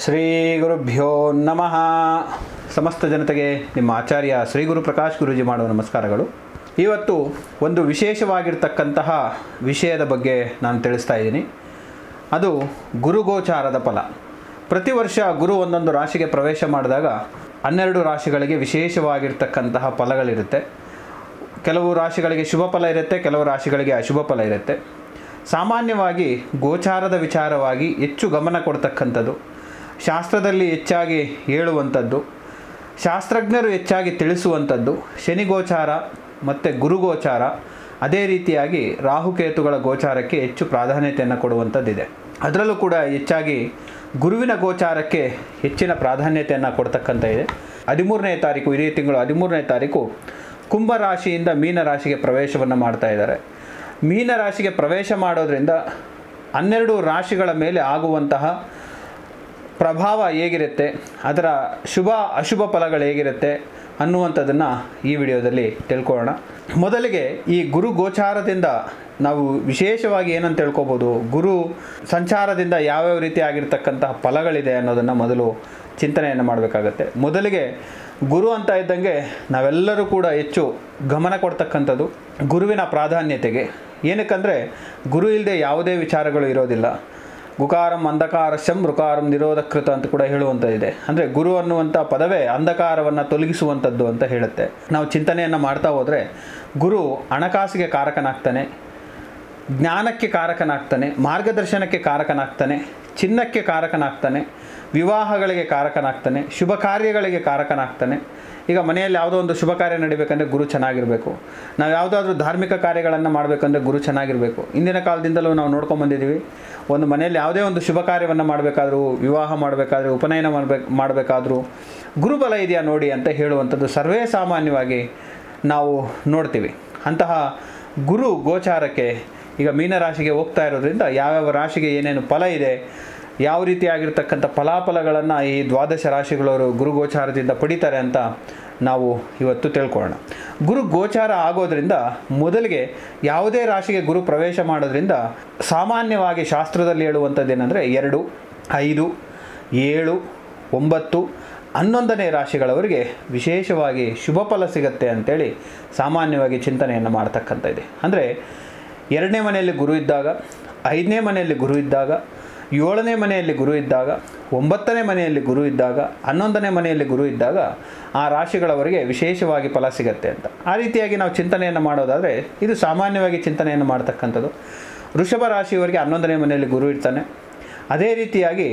ಶ್ರೀ ಗುರುಭ್ಯೋ ನಮಃ ಸಮಸ್ತ ಜನತೆಗೆ ನಿಮ್ಮ ಆಚಾರ್ಯ ಶ್ರೀ ಗುರು ಪ್ರಕಾಶ್ ಗುರೂಜಿ ಮಾಡುವ ನಮಸ್ಕಾರಗಳು ಇವತ್ತು ಒಂದು ವಿಶೇಷವಾಗಿರ್ತಕ್ಕಂತಹ ವಿಷಯದ ಬಗ್ಗೆ ನಾನು ತಿಳಿಸ್ತಾ ಇದ್ದೀನಿ ಅದು ಗುರುಗೋಚಾರದ ಫಲ ಪ್ರತಿ ವರ್ಷ ಗುರು ಒಂದೊಂದು ರಾಶಿಗೆ ಪ್ರವೇಶ ಮಾಡಿದಾಗ ಹನ್ನೆರಡು ರಾಶಿಗಳಿಗೆ ವಿಶೇಷವಾಗಿರ್ತಕ್ಕಂತಹ ಫಲಗಳಿರುತ್ತೆ ಕೆಲವು ರಾಶಿಗಳಿಗೆ ಶುಭ ಫಲ ಇರುತ್ತೆ ಕೆಲವು ರಾಶಿಗಳಿಗೆ ಅಶುಭ ಫಲ ಇರುತ್ತೆ ಸಾಮಾನ್ಯವಾಗಿ ಗೋಚಾರದ ವಿಚಾರವಾಗಿ ಹೆಚ್ಚು ಗಮನ ಕೊಡ್ತಕ್ಕಂಥದ್ದು ಶಾಸ್ತ್ರದಲ್ಲಿ ಹೆಚ್ಚಾಗಿ ಹೇಳುವಂಥದ್ದು ಶಾಸ್ತ್ರಜ್ಞರು ಹೆಚ್ಚಾಗಿ ತಿಳಿಸುವಂಥದ್ದು ಶನಿ ಗೋಚಾರ ಮತ್ತು ಗುರುಗೋಚಾರ ಅದೇ ರೀತಿಯಾಗಿ ರಾಹುಕೇತುಗಳ ಗೋಚಾರಕ್ಕೆ ಹೆಚ್ಚು ಪ್ರಾಧಾನ್ಯತೆಯನ್ನು ಕೊಡುವಂಥದ್ದಿದೆ ಅದರಲ್ಲೂ ಕೂಡ ಹೆಚ್ಚಾಗಿ ಗುರುವಿನ ಗೋಚಾರಕ್ಕೆ ಹೆಚ್ಚಿನ ಪ್ರಾಧಾನ್ಯತೆಯನ್ನು ಕೊಡ್ತಕ್ಕಂಥ ಇದೆ ಹದಿಮೂರನೇ ತಾರೀಕು ಇದೇ ತಿಂಗಳು ಹದಿಮೂರನೇ ತಾರೀಕು ಕುಂಭ ರಾಶಿಯಿಂದ ಮೀನ ರಾಶಿಗೆ ಪ್ರವೇಶವನ್ನು ಮಾಡ್ತಾ ಇದ್ದಾರೆ ಮೀನ ರಾಶಿಗೆ ಪ್ರವೇಶ ಮಾಡೋದ್ರಿಂದ ಹನ್ನೆರಡು ರಾಶಿಗಳ ಮೇಲೆ ಆಗುವಂತಹ ಪ್ರಭಾವ ಹೇಗಿರುತ್ತೆ ಅದರ ಶುಭ ಅಶುಭ ಫಲಗಳು ಹೇಗಿರುತ್ತೆ ಅನ್ನುವಂಥದ್ದನ್ನು ಈ ವಿಡಿಯೋದಲ್ಲಿ ತಿಳ್ಕೊಳ್ಳೋಣ ಮೊದಲಿಗೆ ಈ ಗುರು ಗೋಚಾರದಿಂದ ನಾವು ವಿಶೇಷವಾಗಿ ಏನಂತ ತಿಳ್ಕೊಬೋದು ಗುರು ಸಂಚಾರದಿಂದ ಯಾವ್ಯಾವ ರೀತಿ ಆಗಿರ್ತಕ್ಕಂತಹ ಫಲಗಳಿದೆ ಅನ್ನೋದನ್ನು ಮೊದಲು ಚಿಂತನೆಯನ್ನು ಮಾಡಬೇಕಾಗತ್ತೆ ಮೊದಲಿಗೆ ಗುರು ಅಂತ ಇದ್ದಂಗೆ ನಾವೆಲ್ಲರೂ ಕೂಡ ಹೆಚ್ಚು ಗಮನ ಕೊಡ್ತಕ್ಕಂಥದ್ದು ಗುರುವಿನ ಪ್ರಾಧಾನ್ಯತೆಗೆ ಏನಕ್ಕಂದರೆ ಗುರು ಇಲ್ಲದೆ ಯಾವುದೇ ವಿಚಾರಗಳು ಇರೋದಿಲ್ಲ ಗುಕಾರಂ ಅಂಧಕಾರಶಂ ಋಕಾರಂ ನಿರೋಧಕೃತ ಅಂತ ಕೂಡ ಹೇಳುವಂಥ ಇದೆ ಅಂದರೆ ಗುರು ಅನ್ನುವಂಥ ಪದವೇ ಅಂಧಕಾರವನ್ನು ತೊಲಗಿಸುವಂಥದ್ದು ಅಂತ ಹೇಳುತ್ತೆ ನಾವು ಚಿಂತನೆಯನ್ನು ಮಾಡ್ತಾ ಹೋದರೆ ಗುರು ಹಣಕಾಸಿಗೆ ಕಾರಕನಾಗ್ತಾನೆ ಜ್ಞಾನಕ್ಕೆ ಕಾರಕನಾಗ್ತಾನೆ ಮಾರ್ಗದರ್ಶನಕ್ಕೆ ಕಾರಕನಾಗ್ತಾನೆ ಚಿನ್ನಕ್ಕೆ ಕಾರಕನಾಗ್ತಾನೆ ವಿವಾಹಗಳಿಗೆ ಕಾರಕನಾಗ್ತಾನೆ ಶುಭ ಕಾರ್ಯಗಳಿಗೆ ಕಾರಕನಾಗ್ತಾನೆ ಈಗ ಮನೆಯಲ್ಲಿ ಯಾವುದೋ ಒಂದು ಶುಭ ಕಾರ್ಯ ನಡಿಬೇಕಂದ್ರೆ ಗುರು ಚೆನ್ನಾಗಿರಬೇಕು ನಾವು ಯಾವುದಾದ್ರೂ ಧಾರ್ಮಿಕ ಕಾರ್ಯಗಳನ್ನು ಮಾಡಬೇಕಂದ್ರೆ ಗುರು ಚೆನ್ನಾಗಿರಬೇಕು ಇಂದಿನ ಕಾಲದಿಂದಲೂ ನಾವು ನೋಡ್ಕೊಂಡು ಬಂದಿದ್ದೀವಿ ಒಂದು ಮನೆಯಲ್ಲಿ ಯಾವುದೇ ಒಂದು ಶುಭ ಕಾರ್ಯವನ್ನು ಮಾಡಬೇಕಾದ್ರೂ ವಿವಾಹ ಮಾಡಬೇಕಾದ್ರೂ ಉಪನಯನ ಮಾಡಬೇಕು ಮಾಡಬೇಕಾದ್ರೂ ಗುರುಬಲ ಇದೆಯಾ ನೋಡಿ ಅಂತ ಹೇಳುವಂಥದ್ದು ಸರ್ವೇ ಸಾಮಾನ್ಯವಾಗಿ ನಾವು ನೋಡ್ತೀವಿ ಅಂತಹ ಗುರು ಗೋಚಾರಕ್ಕೆ ಈಗ ಮೀನರಾಶಿಗೆ ಹೋಗ್ತಾ ಇರೋದ್ರಿಂದ ಯಾವ್ಯಾವ ರಾಶಿಗೆ ಏನೇನು ಫಲ ಇದೆ ಯಾವ ರೀತಿಯಾಗಿರ್ತಕ್ಕಂಥ ಫಲಾಫಲಗಳನ್ನು ಈ ದ್ವಾದಶ ರಾಶಿಗಳವರು ಗುರು ಗೋಚಾರದಿಂದ ಪಡಿತಾರೆ ಅಂತ ನಾವು ಇವತ್ತು ತಿಳ್ಕೊಳ್ಳೋಣ ಗುರು ಗೋಚಾರ ಆಗೋದ್ರಿಂದ ಮೊದಲಿಗೆ ಯಾವುದೇ ರಾಶಿಗೆ ಗುರು ಪ್ರವೇಶ ಮಾಡೋದ್ರಿಂದ ಸಾಮಾನ್ಯವಾಗಿ ಶಾಸ್ತ್ರದಲ್ಲಿ ಹೇಳುವಂಥದ್ದು ಏನಂದರೆ ಎರಡು ಐದು ಏಳು ಒಂಬತ್ತು ಹನ್ನೊಂದನೇ ರಾಶಿಗಳವರಿಗೆ ವಿಶೇಷವಾಗಿ ಶುಭ ಫಲ ಸಿಗತ್ತೆ ಅಂತೇಳಿ ಸಾಮಾನ್ಯವಾಗಿ ಚಿಂತನೆಯನ್ನು ಮಾಡ್ತಕ್ಕಂಥ ಇದೆ ಅಂದರೆ ಎರಡನೇ ಮನೆಯಲ್ಲಿ ಗುರು ಇದ್ದಾಗ ಐದನೇ ಮನೆಯಲ್ಲಿ ಗುರು ಇದ್ದಾಗ ಏಳನೇ ಮನೆಯಲ್ಲಿ ಗುರು ಇದ್ದಾಗ ಒಂಬತ್ತನೇ ಮನೆಯಲ್ಲಿ ಗುರು ಇದ್ದಾಗ ಹನ್ನೊಂದನೇ ಮನೆಯಲ್ಲಿ ಗುರು ಇದ್ದಾಗ ಆ ರಾಶಿಗಳವರಿಗೆ ವಿಶೇಷವಾಗಿ ಫಲ ಸಿಗತ್ತೆ ಅಂತ ಆ ರೀತಿಯಾಗಿ ನಾವು ಚಿಂತನೆಯನ್ನು ಮಾಡೋದಾದರೆ ಇದು ಸಾಮಾನ್ಯವಾಗಿ ಚಿಂತನೆಯನ್ನು ಮಾಡ್ತಕ್ಕಂಥದ್ದು ವೃಷಭ ರಾಶಿಯವರಿಗೆ ಹನ್ನೊಂದನೇ ಮನೆಯಲ್ಲಿ ಗುರು ಇರ್ತಾನೆ ಅದೇ ರೀತಿಯಾಗಿ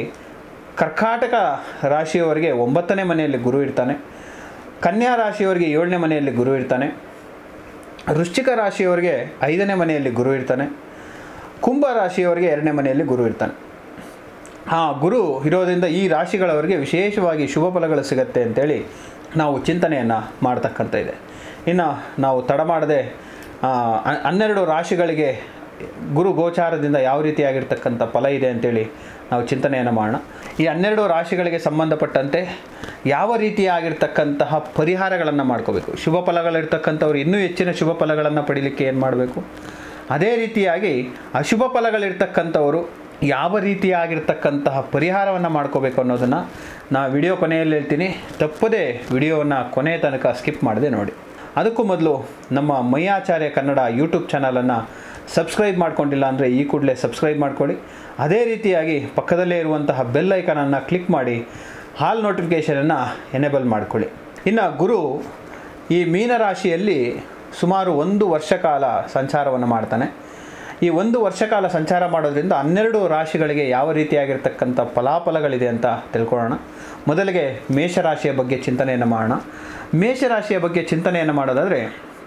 ಕರ್ಕಾಟಕ ರಾಶಿಯವರಿಗೆ ಒಂಬತ್ತನೇ ಮನೆಯಲ್ಲಿ ಗುರು ಇರ್ತಾನೆ ಕನ್ಯಾ ರಾಶಿಯವರಿಗೆ ಏಳನೇ ಮನೆಯಲ್ಲಿ ಗುರು ಇರ್ತಾನೆ ವೃಶ್ಚಿಕ ರಾಶಿಯವರಿಗೆ ಐದನೇ ಮನೆಯಲ್ಲಿ ಗುರು ಇರ್ತಾನೆ ಕುಂಭ ರಾಶಿಯವರಿಗೆ ಎರಡನೇ ಮನೆಯಲ್ಲಿ ಗುರು ಇರ್ತಾನೆ ಹಾಂ ಗುರು ಇರೋದ್ರಿಂದ ಈ ರಾಶಿಗಳವರಿಗೆ ವಿಶೇಷವಾಗಿ ಶುಭ ಫಲಗಳು ಸಿಗತ್ತೆ ಅಂತೇಳಿ ನಾವು ಚಿಂತನೆಯನ್ನು ಮಾಡ್ತಕ್ಕಂಥ ಇದೆ ಇನ್ನು ನಾವು ತಡ ಮಾಡದೆ ಹನ್ನೆರಡು ರಾಶಿಗಳಿಗೆ ಗುರು ಗೋಚಾರದಿಂದ ಯಾವ ರೀತಿಯಾಗಿರ್ತಕ್ಕಂಥ ಫಲ ಇದೆ ಅಂತೇಳಿ ನಾವು ಚಿಂತನೆಯನ್ನು ಮಾಡೋಣ ಈ ಹನ್ನೆರಡು ರಾಶಿಗಳಿಗೆ ಸಂಬಂಧಪಟ್ಟಂತೆ ಯಾವ ರೀತಿಯಾಗಿರ್ತಕ್ಕಂತಹ ಪರಿಹಾರಗಳನ್ನು ಮಾಡ್ಕೋಬೇಕು ಶುಭ ಫಲಗಳಿರ್ತಕ್ಕಂಥವ್ರು ಇನ್ನೂ ಹೆಚ್ಚಿನ ಶುಭ ಫಲಗಳನ್ನು ಪಡೀಲಿಕ್ಕೆ ಏನು ಮಾಡಬೇಕು ಅದೇ ರೀತಿಯಾಗಿ ಅಶುಭ ಫಲಗಳಿರ್ತಕ್ಕಂಥವರು ಯಾವ ರೀತಿಯಾಗಿರ್ತಕ್ಕಂತಹ ಪರಿಹಾರವನ್ನು ಮಾಡ್ಕೋಬೇಕು ಅನ್ನೋದನ್ನು ನಾನು ವಿಡಿಯೋ ಕೊನೆಯಲ್ಲಿ ಹೇಳ್ತೀನಿ ತಪ್ಪದೇ ವಿಡಿಯೋವನ್ನು ಕೊನೆಯ ತನಕ ಸ್ಕಿಪ್ ಮಾಡದೆ ನೋಡಿ ಅದಕ್ಕೂ ಮೊದಲು ನಮ್ಮ ಮೈಯಾಚಾರ್ಯ ಕನ್ನಡ ಯೂಟ್ಯೂಬ್ ಚಾನಲನ್ನು ಸಬ್ಸ್ಕ್ರೈಬ್ ಮಾಡ್ಕೊಂಡಿಲ್ಲ ಅಂದರೆ ಈ ಕೂಡಲೇ ಸಬ್ಸ್ಕ್ರೈಬ್ ಮಾಡ್ಕೊಳ್ಳಿ ಅದೇ ರೀತಿಯಾಗಿ ಪಕ್ಕದಲ್ಲೇ ಇರುವಂತಹ ಬೆಲ್ ಐಕನನ್ನು ಕ್ಲಿಕ್ ಮಾಡಿ ಹಾಲ್ ನೋಟಿಫಿಕೇಷನನ್ನು ಎನೇಬಲ್ ಮಾಡ್ಕೊಳ್ಳಿ ಇನ್ನು ಗುರು ಈ ಮೀನರಾಶಿಯಲ್ಲಿ ಸುಮಾರು ಒಂದು ವರ್ಷ ಕಾಲ ಸಂಚಾರವನ್ನು ಮಾಡ್ತಾನೆ ಈ ಒಂದು ವರ್ಷ ಕಾಲ ಸಂಚಾರ ಮಾಡೋದ್ರಿಂದ ಹನ್ನೆರಡು ರಾಶಿಗಳಿಗೆ ಯಾವ ರೀತಿಯಾಗಿರ್ತಕ್ಕಂಥ ಫಲಾಫಲಗಳಿದೆ ಅಂತ ತಿಳ್ಕೊಳ್ಳೋಣ ಮೊದಲಿಗೆ ಮೇಷರಾಶಿಯ ಬಗ್ಗೆ ಚಿಂತನೆಯನ್ನು ಮಾಡೋಣ ಮೇಷರಾಶಿಯ ಬಗ್ಗೆ ಚಿಂತನೆಯನ್ನು ಮಾಡೋದಾದರೆ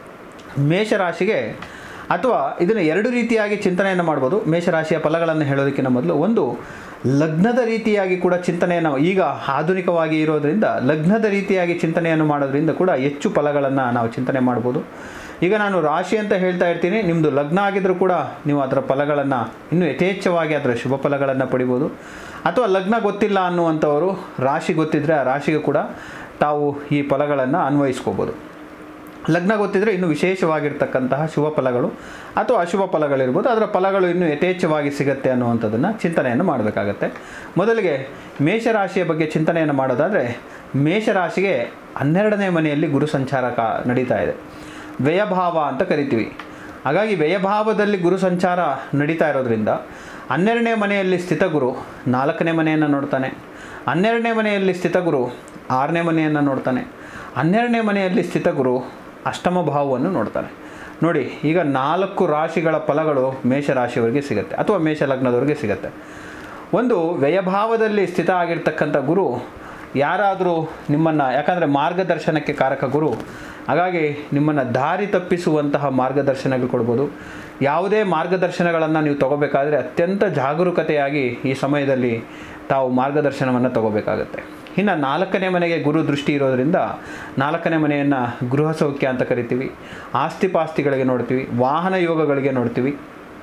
ಮೇಷರಾಶಿಗೆ ಅಥವಾ ಇದನ್ನು ಎರಡು ರೀತಿಯಾಗಿ ಚಿಂತನೆಯನ್ನು ಮಾಡ್ಬೋದು ಮೇಷರಾಶಿಯ ಫಲಗಳನ್ನು ಹೇಳೋದಕ್ಕಿಂತ ಮೊದಲು ಒಂದು ಲಗ್ನದ ರೀತಿಯಾಗಿ ಕೂಡ ಚಿಂತನೆಯನ್ನು ಈಗ ಆಧುನಿಕವಾಗಿ ಇರೋದರಿಂದ ಲಗ್ನದ ರೀತಿಯಾಗಿ ಚಿಂತನೆಯನ್ನು ಮಾಡೋದ್ರಿಂದ ಕೂಡ ಹೆಚ್ಚು ಫಲಗಳನ್ನು ನಾವು ಚಿಂತನೆ ಮಾಡ್ಬೋದು ಈಗ ನಾನು ರಾಶಿ ಅಂತ ಹೇಳ್ತಾ ಇರ್ತೀನಿ ನಿಮ್ಮದು ಲಗ್ನ ಆಗಿದ್ದರೂ ಕೂಡ ನೀವು ಅದರ ಫಲಗಳನ್ನು ಇನ್ನೂ ಯಥೇಚ್ಛವಾಗಿ ಅದರ ಶುಭ ಫಲಗಳನ್ನು ಪಡಿಬೋದು ಅಥವಾ ಲಗ್ನ ಗೊತ್ತಿಲ್ಲ ಅನ್ನುವಂಥವರು ರಾಶಿ ಗೊತ್ತಿದ್ದರೆ ಆ ರಾಶಿಗೆ ಕೂಡ ತಾವು ಈ ಫಲಗಳನ್ನು ಅನ್ವಯಿಸ್ಕೋಬೋದು ಲಗ್ನ ಗೊತ್ತಿದ್ರೆ ಇನ್ನು ವಿಶೇಷವಾಗಿರ್ತಕ್ಕಂತಹ ಶುಭ ಫಲಗಳು ಅಥವಾ ಅಶುಭ ಫಲಗಳಿರ್ಬೋದು ಅದರ ಫಲಗಳು ಇನ್ನೂ ಯಥೇಚ್ಛವಾಗಿ ಸಿಗುತ್ತೆ ಅನ್ನುವಂಥದ್ದನ್ನು ಚಿಂತನೆಯನ್ನು ಮಾಡಬೇಕಾಗತ್ತೆ ಮೊದಲಿಗೆ ಮೇಷರಾಶಿಯ ಬಗ್ಗೆ ಚಿಂತನೆಯನ್ನು ಮಾಡೋದಾದರೆ ಮೇಷರಾಶಿಗೆ ಹನ್ನೆರಡನೇ ಮನೆಯಲ್ಲಿ ಗುರು ಸಂಚಾರ ಕಾ ನಡೀತಾ ಇದೆ ವ್ಯಯಭಾವ ಅಂತ ಕರಿತೀವಿ ಹಾಗಾಗಿ ವ್ಯಯಭಾವದಲ್ಲಿ ಗುರು ಸಂಚಾರ ನಡೀತಾ ಇರೋದ್ರಿಂದ ಹನ್ನೆರಡನೇ ಮನೆಯಲ್ಲಿ ಸ್ಥಿತಗುರು ನಾಲ್ಕನೇ ಮನೆಯನ್ನು ನೋಡ್ತಾನೆ ಹನ್ನೆರಡನೇ ಮನೆಯಲ್ಲಿ ಸ್ಥಿತಗುರು ಆರನೇ ಮನೆಯನ್ನು ನೋಡ್ತಾನೆ ಹನ್ನೆರಡನೇ ಮನೆಯಲ್ಲಿ ಸ್ಥಿತಗುರು ಅಷ್ಟಮ ಭಾವವನ್ನು ನೋಡ್ತಾನೆ ನೋಡಿ ಈಗ ನಾಲ್ಕು ರಾಶಿಗಳ ಫಲಗಳು ಮೇಷರಾಶಿಯವರಿಗೆ ಸಿಗುತ್ತೆ ಅಥವಾ ಮೇಷ ಲಗ್ನದವರಿಗೆ ಸಿಗುತ್ತೆ ಒಂದು ವ್ಯಯಭಾವದಲ್ಲಿ ಸ್ಥಿತ ಆಗಿರ್ತಕ್ಕಂಥ ಗುರು ಯಾರಾದರೂ ನಿಮ್ಮನ್ನು ಯಾಕಂದರೆ ಮಾರ್ಗದರ್ಶನಕ್ಕೆ ಕಾರಕ ಗುರು ಹಾಗಾಗಿ ನಿಮ್ಮನ್ನು ದಾರಿ ತಪ್ಪಿಸುವಂತಹ ಮಾರ್ಗದರ್ಶನಗಳು ಕೊಡ್ಬೋದು ಯಾವುದೇ ಮಾರ್ಗದರ್ಶನಗಳನ್ನು ನೀವು ತಗೋಬೇಕಾದ್ರೆ ಅತ್ಯಂತ ಜಾಗರೂಕತೆಯಾಗಿ ಈ ಸಮಯದಲ್ಲಿ ತಾವು ಮಾರ್ಗದರ್ಶನವನ್ನು ತಗೋಬೇಕಾಗತ್ತೆ ಇನ್ನು ನಾಲ್ಕನೇ ಮನೆಗೆ ಗುರು ದೃಷ್ಟಿ ಇರೋದರಿಂದ ನಾಲ್ಕನೇ ಮನೆಯನ್ನು ಗೃಹ ಸೌಖ್ಯ ಅಂತ ಕರಿತೀವಿ ಆಸ್ತಿ ಪಾಸ್ತಿಗಳಿಗೆ ನೋಡ್ತೀವಿ ವಾಹನ ಯೋಗಗಳಿಗೆ ನೋಡ್ತೀವಿ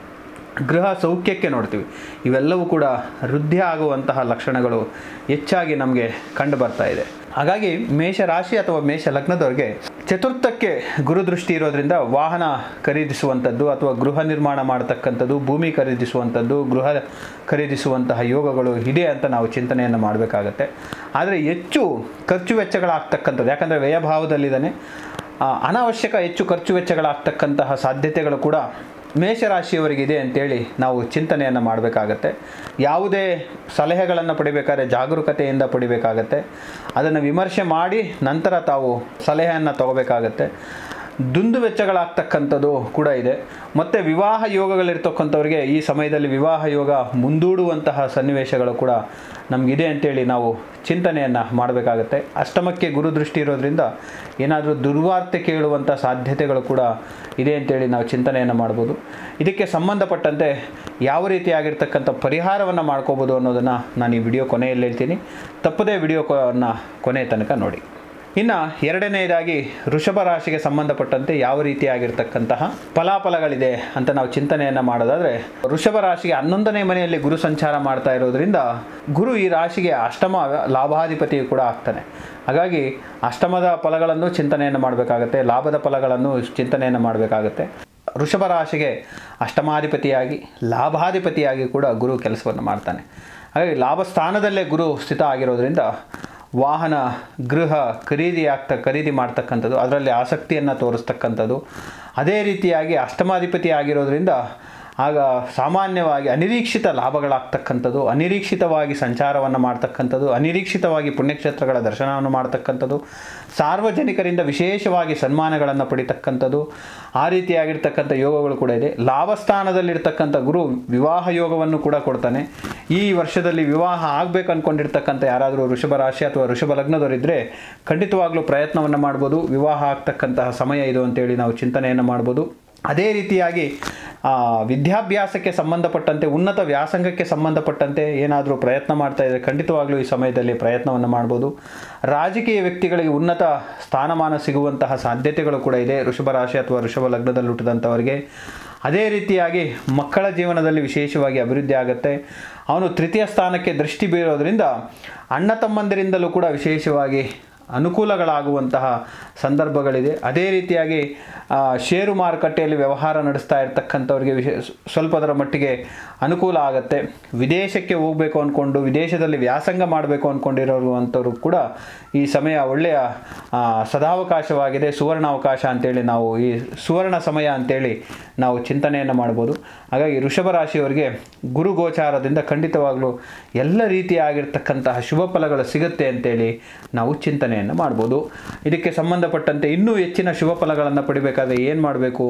ಗೃಹ ಸೌಖ್ಯಕ್ಕೆ ನೋಡ್ತೀವಿ ಇವೆಲ್ಲವೂ ಕೂಡ ವೃದ್ಧಿ ಆಗುವಂತಹ ಲಕ್ಷಣಗಳು ಹೆಚ್ಚಾಗಿ ನಮಗೆ ಕಂಡು ಬರ್ತಾ ಇದೆ ಹಾಗಾಗಿ ಮೇಷ ರಾಶಿ ಅಥವಾ ಮೇಷ ಲಗ್ನದವ್ರಿಗೆ ಚತುರ್ಥಕ್ಕೆ ಗುರುದೃಷ್ಟಿ ಇರೋದ್ರಿಂದ ವಾಹನ ಖರೀದಿಸುವಂಥದ್ದು ಅಥವಾ ಗೃಹ ನಿರ್ಮಾಣ ಮಾಡತಕ್ಕಂಥದ್ದು ಭೂಮಿ ಖರೀದಿಸುವಂಥದ್ದು ಗೃಹ ಖರೀದಿಸುವಂತಹ ಯೋಗಗಳು ಇದೆ ಅಂತ ನಾವು ಚಿಂತನೆಯನ್ನು ಮಾಡಬೇಕಾಗತ್ತೆ ಆದರೆ ಹೆಚ್ಚು ಖರ್ಚು ವೆಚ್ಚಗಳಾಗ್ತಕ್ಕಂಥದ್ದು ಯಾಕಂದರೆ ವ್ಯಯಭಾವದಲ್ಲಿದ್ದಾನೆ ಆ, ಅನಾವಶ್ಯಕ ಹೆಚ್ಚು ಖರ್ಚು ವೆಚ್ಚಗಳಾಗ್ತಕ್ಕಂತಹ ಸಾಧ್ಯತೆಗಳು ಕೂಡ ಮೇಷರಾಶಿಯವರಿಗಿದೆ ಅಂತೇಳಿ ನಾವು ಚಿಂತನೆಯನ್ನು ಮಾಡಬೇಕಾಗತ್ತೆ ಯಾವುದೇ ಸಲಹೆಗಳನ್ನು ಪಡಿಬೇಕಾದ್ರೆ ಜಾಗರೂಕತೆಯಿಂದ ಪಡಿಬೇಕಾಗತ್ತೆ ಅದನ್ನು ವಿಮರ್ಶೆ ಮಾಡಿ ನಂತರ ತಾವು ಸಲಹೆಯನ್ನು ತಗೋಬೇಕಾಗತ್ತೆ ದುಂದು ವೆಚ್ಚಗಳಾಗ್ತಕ್ಕಂಥದ್ದು ಕೂಡ ಇದೆ ಮತ್ತು ವಿವಾಹ ಯೋಗಗಳಿರ್ತಕ್ಕಂಥವ್ರಿಗೆ ಈ ಸಮಯದಲ್ಲಿ ವಿವಾಹ ಯೋಗ ಮುಂದೂಡುವಂತಹ ಸನ್ನಿವೇಶಗಳು ಕೂಡ ನಮಗಿದೆ ಅಂತೇಳಿ ನಾವು ಚಿಂತನೆಯನ್ನು ಮಾಡಬೇಕಾಗತ್ತೆ ಅಷ್ಟಮಕ್ಕೆ ಗುರುದೃಷ್ಟಿ ಇರೋದ್ರಿಂದ ಏನಾದರೂ ದುರ್ವಾರ್ತೆ ಕೇಳುವಂಥ ಸಾಧ್ಯತೆಗಳು ಕೂಡ ಇದೆ ಅಂತೇಳಿ ನಾವು ಚಿಂತನೆಯನ್ನು ಮಾಡ್ಬೋದು ಇದಕ್ಕೆ ಸಂಬಂಧಪಟ್ಟಂತೆ ಯಾವ ರೀತಿಯಾಗಿರ್ತಕ್ಕಂಥ ಪರಿಹಾರವನ್ನು ಮಾಡ್ಕೋಬೋದು ಅನ್ನೋದನ್ನು ನಾನು ಈ ವಿಡಿಯೋ ಕೊನೆಯಲ್ಲಿ ಹೇಳ್ತೀನಿ ತಪ್ಪದೇ ವಿಡಿಯೋನ ಕೊನೆಯ ತನಕ ನೋಡಿ ಇನ್ನು ಎರಡನೆಯದಾಗಿ ವೃಷಭ ರಾಶಿಗೆ ಸಂಬಂಧಪಟ್ಟಂತೆ ಯಾವ ರೀತಿಯಾಗಿರ್ತಕ್ಕಂತಹ ಫಲಾಫಲಗಳಿದೆ ಅಂತ ನಾವು ಚಿಂತನೆಯನ್ನು ಮಾಡೋದಾದರೆ ವೃಷಭ ರಾಶಿಗೆ ಹನ್ನೊಂದನೇ ಮನೆಯಲ್ಲಿ ಗುರು ಸಂಚಾರ ಮಾಡ್ತಾ ಇರೋದ್ರಿಂದ ಗುರು ಈ ರಾಶಿಗೆ ಅಷ್ಟಮ ಲಾಭಾಧಿಪತಿಯು ಕೂಡ ಆಗ್ತಾನೆ ಹಾಗಾಗಿ ಅಷ್ಟಮದ ಫಲಗಳನ್ನು ಚಿಂತನೆಯನ್ನು ಮಾಡಬೇಕಾಗತ್ತೆ ಲಾಭದ ಫಲಗಳನ್ನು ಚಿಂತನೆಯನ್ನು ಮಾಡಬೇಕಾಗತ್ತೆ ವೃಷಭ ರಾಶಿಗೆ ಅಷ್ಟಮಾಧಿಪತಿಯಾಗಿ ಲಾಭಾಧಿಪತಿಯಾಗಿ ಕೂಡ ಗುರು ಕೆಲಸವನ್ನು ಮಾಡ್ತಾನೆ ಹಾಗಾಗಿ ಲಾಭ ಸ್ಥಾನದಲ್ಲೇ ಗುರು ಸ್ಥಿತ ಆಗಿರೋದ್ರಿಂದ ವಾಹನ ಗೃಹ ಖರೀದಿ ಆಗ್ತ ಖರೀದಿ ಮಾಡ್ತಕ್ಕಂಥದ್ದು ಅದರಲ್ಲಿ ಆಸಕ್ತಿಯನ್ನು ತೋರಿಸ್ತಕ್ಕಂಥದ್ದು ಅದೇ ರೀತಿಯಾಗಿ ಅಷ್ಟಮಾಧಿಪತಿ ಆಗಿರೋದ್ರಿಂದ ಆಗ ಸಾಮಾನ್ಯವಾಗಿ ಅನಿರೀಕ್ಷಿತ ಲಾಭಗಳಾಗ್ತಕ್ಕಂಥದ್ದು ಅನಿರೀಕ್ಷಿತವಾಗಿ ಸಂಚಾರವನ್ನು ಮಾಡ್ತಕ್ಕಂಥದ್ದು ಅನಿರೀಕ್ಷಿತವಾಗಿ ಪುಣ್ಯಕ್ಷೇತ್ರಗಳ ದರ್ಶನವನ್ನು ಮಾಡ್ತಕ್ಕಂಥದ್ದು ಸಾರ್ವಜನಿಕರಿಂದ ವಿಶೇಷವಾಗಿ ಸನ್ಮಾನಗಳನ್ನು ಪಡಿತಕ್ಕಂಥದ್ದು ಆ ರೀತಿಯಾಗಿರ್ತಕ್ಕಂಥ ಯೋಗಗಳು ಕೂಡ ಇದೆ ಲಾಭಸ್ಥಾನದಲ್ಲಿರ್ತಕ್ಕಂಥ ಗುರು ವಿವಾಹ ಯೋಗವನ್ನು ಕೂಡ ಕೊಡ್ತಾನೆ ಈ ವರ್ಷದಲ್ಲಿ ವಿವಾಹ ಆಗಬೇಕು ಅಂದ್ಕೊಂಡಿರ್ತಕ್ಕಂಥ ಯಾರಾದರೂ ವೃಷಭ ರಾಶಿ ಅಥವಾ ವೃಷಭ ಲಗ್ನದವರಿದ್ದರೆ ಖಂಡಿತವಾಗ್ಲೂ ಪ್ರಯತ್ನವನ್ನು ಮಾಡ್ಬೋದು ವಿವಾಹ ಆಗ್ತಕ್ಕಂತಹ ಸಮಯ ಇದು ಅಂತೇಳಿ ನಾವು ಚಿಂತನೆಯನ್ನು ಮಾಡ್ಬೋದು ಅದೇ ರೀತಿಯಾಗಿ ಆ, ವಿದ್ಯಾಭ್ಯಾಸಕ್ಕೆ ಸಂಬಂಧಪಟ್ಟಂತೆ ಉನ್ನತ ವ್ಯಾಸಂಗಕ್ಕೆ ಸಂಬಂಧಪಟ್ಟಂತೆ ಏನಾದರೂ ಪ್ರಯತ್ನ ಮಾಡ್ತಾ ಇದ್ದರೆ ಖಂಡಿತವಾಗ್ಲೂ ಈ ಸಮಯದಲ್ಲಿ ಪ್ರಯತ್ನವನ್ನು ಮಾಡ್ಬೋದು ರಾಜಕೀಯ ವ್ಯಕ್ತಿಗಳಿಗೆ ಉನ್ನತ ಸ್ಥಾನಮಾನ ಸಿಗುವಂತಹ ಸಾಧ್ಯತೆಗಳು ಕೂಡ ಇದೆ ವೃಷಭ ರಾಶಿ ಅಥವಾ ವೃಷಭ ಲಗ್ನದಲ್ಲಿ ಹುಟ್ಟಿದಂಥವರಿಗೆ ಅದೇ ರೀತಿಯಾಗಿ ಮಕ್ಕಳ ಜೀವನದಲ್ಲಿ ವಿಶೇಷವಾಗಿ ಅಭಿವೃದ್ಧಿ ಆಗುತ್ತೆ ಅವನು ತೃತೀಯ ಸ್ಥಾನಕ್ಕೆ ದೃಷ್ಟಿ ಬೀರೋದ್ರಿಂದ ಅಣ್ಣ ತಮ್ಮಂದಿರಿಂದಲೂ ಕೂಡ ವಿಶೇಷವಾಗಿ ಅನುಕೂಲಗಳಾಗುವಂತಹ ಸಂದರ್ಭಗಳಿದೆ ಅದೇ ರೀತಿಯಾಗಿ ಆ, ಷೇರು ಮಾರುಕಟ್ಟೆಯಲ್ಲಿ ವ್ಯವಹಾರ ನಡೆಸ್ತಾ ಇರ್ತಕ್ಕಂಥವ್ರಿಗೆ ವಿಶೇ ಸ್ವಲ್ಪದರ ಮಟ್ಟಿಗೆ ಅನುಕೂಲ ಆಗುತ್ತೆ ವಿದೇಶಕ್ಕೆ ಹೋಗಬೇಕು ಅಂದ್ಕೊಂಡು ವಿದೇಶದಲ್ಲಿ ವ್ಯಾಸಂಗ ಮಾಡಬೇಕು ಅಂದ್ಕೊಂಡಿರೋರು ಅಂಥವ್ರು ಕೂಡ ಈ ಸಮಯ ಒಳ್ಳೆಯ ಆ, ಸದಾವಕಾಶವಾಗಿದೆ ಸುವರ್ಣಾವಕಾಶ ಅಂತೇಳಿ ನಾವು ಈ ಸುವರ್ಣ ಸಮಯ ಅಂತೇಳಿ ನಾವು ಚಿಂತನೆಯನ್ನು ಮಾಡ್ಬೋದು ಹಾಗಾಗಿ ವೃಷಭ ರಾಶಿಯವರಿಗೆ ಗುರು ಗೋಚಾರದಿಂದ ಖಂಡಿತವಾಗ್ಲೂ ಎಲ್ಲ ರೀತಿಯಾಗಿರ್ತಕ್ಕಂತಹ ಶುಭ ಫಲಗಳು ಸಿಗುತ್ತೆ ಅಂತೇಳಿ ನಾವು ಚಿಂತನೆಯನ್ನು ಮಾಡ್ಬೋದು ಇದಕ್ಕೆ ಸಂಬಂಧಪಟ್ಟಂತೆ ಇನ್ನೂ ಹೆಚ್ಚಿನ ಶುಭ ಫಲಗಳನ್ನು ಪಡಿಬೇಕಾದ್ರೆ ಏನು ಮಾಡಬೇಕು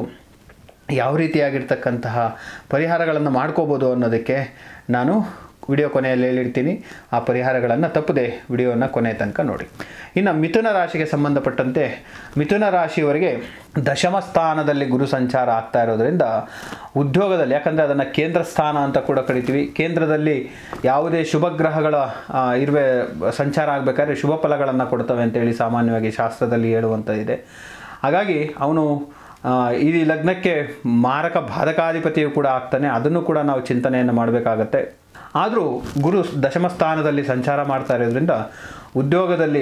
ಯಾವ ರೀತಿಯಾಗಿರ್ತಕ್ಕಂತಹ ಪರಿಹಾರಗಳನ್ನು ಮಾಡ್ಕೋಬೋದು ಅನ್ನೋದಕ್ಕೆ ನಾನು ವಿಡಿಯೋ ಕೊನೆಯಲ್ಲಿ ಹೇಳಿರ್ತೀನಿ ಆ ಪರಿಹಾರಗಳನ್ನು ತಪ್ಪದೆ ವಿಡಿಯೋನ ಕೊನೆ ತನಕ ನೋಡಿ ಇನ್ನು ಮಿಥುನ ರಾಶಿಗೆ ಸಂಬಂಧಪಟ್ಟಂತೆ ಮಿಥುನ ರಾಶಿಯವರಿಗೆ ದಶಮ ಸ್ಥಾನದಲ್ಲಿ ಗುರು ಸಂಚಾರ ಆಗ್ತಾ ಇರೋದ್ರಿಂದ ಉದ್ಯೋಗದಲ್ಲಿ ಯಾಕಂದರೆ ಅದನ್ನು ಕೇಂದ್ರ ಸ್ಥಾನ ಅಂತ ಕೂಡ ಕರಿತೀವಿ ಕೇಂದ್ರದಲ್ಲಿ ಯಾವುದೇ ಶುಭ ಗ್ರಹಗಳ ಆ, ಇರುವೆ ಸಂಚಾರ ಆಗಬೇಕಾದ್ರೆ ಶುಭ ಫಲಗಳನ್ನು ಕೊಡ್ತವೆ ಅಂತೇಳಿ ಸಾಮಾನ್ಯವಾಗಿ ಶಾಸ್ತ್ರದಲ್ಲಿ ಹೇಳುವಂಥದ್ದಿದೆ ಹಾಗಾಗಿ ಅವನು ಆ, ಈ ಲಗ್ನಕ್ಕೆ ಮಾರಕ ಬಾಧಕಾಧಿಪತಿಯು ಕೂಡ ಆಗ್ತಾನೆ ಅದನ್ನು ಕೂಡ ನಾವು ಚಿಂತನೆಯನ್ನು ಮಾಡಬೇಕಾಗತ್ತೆ ಆದರೂ ಗುರು ದಶಮ ಸ್ಥಾನದಲ್ಲಿ ಸಂಚಾರ ಮಾಡ್ತಾ ಇರೋದ್ರಿಂದ ಉದ್ಯೋಗದಲ್ಲಿ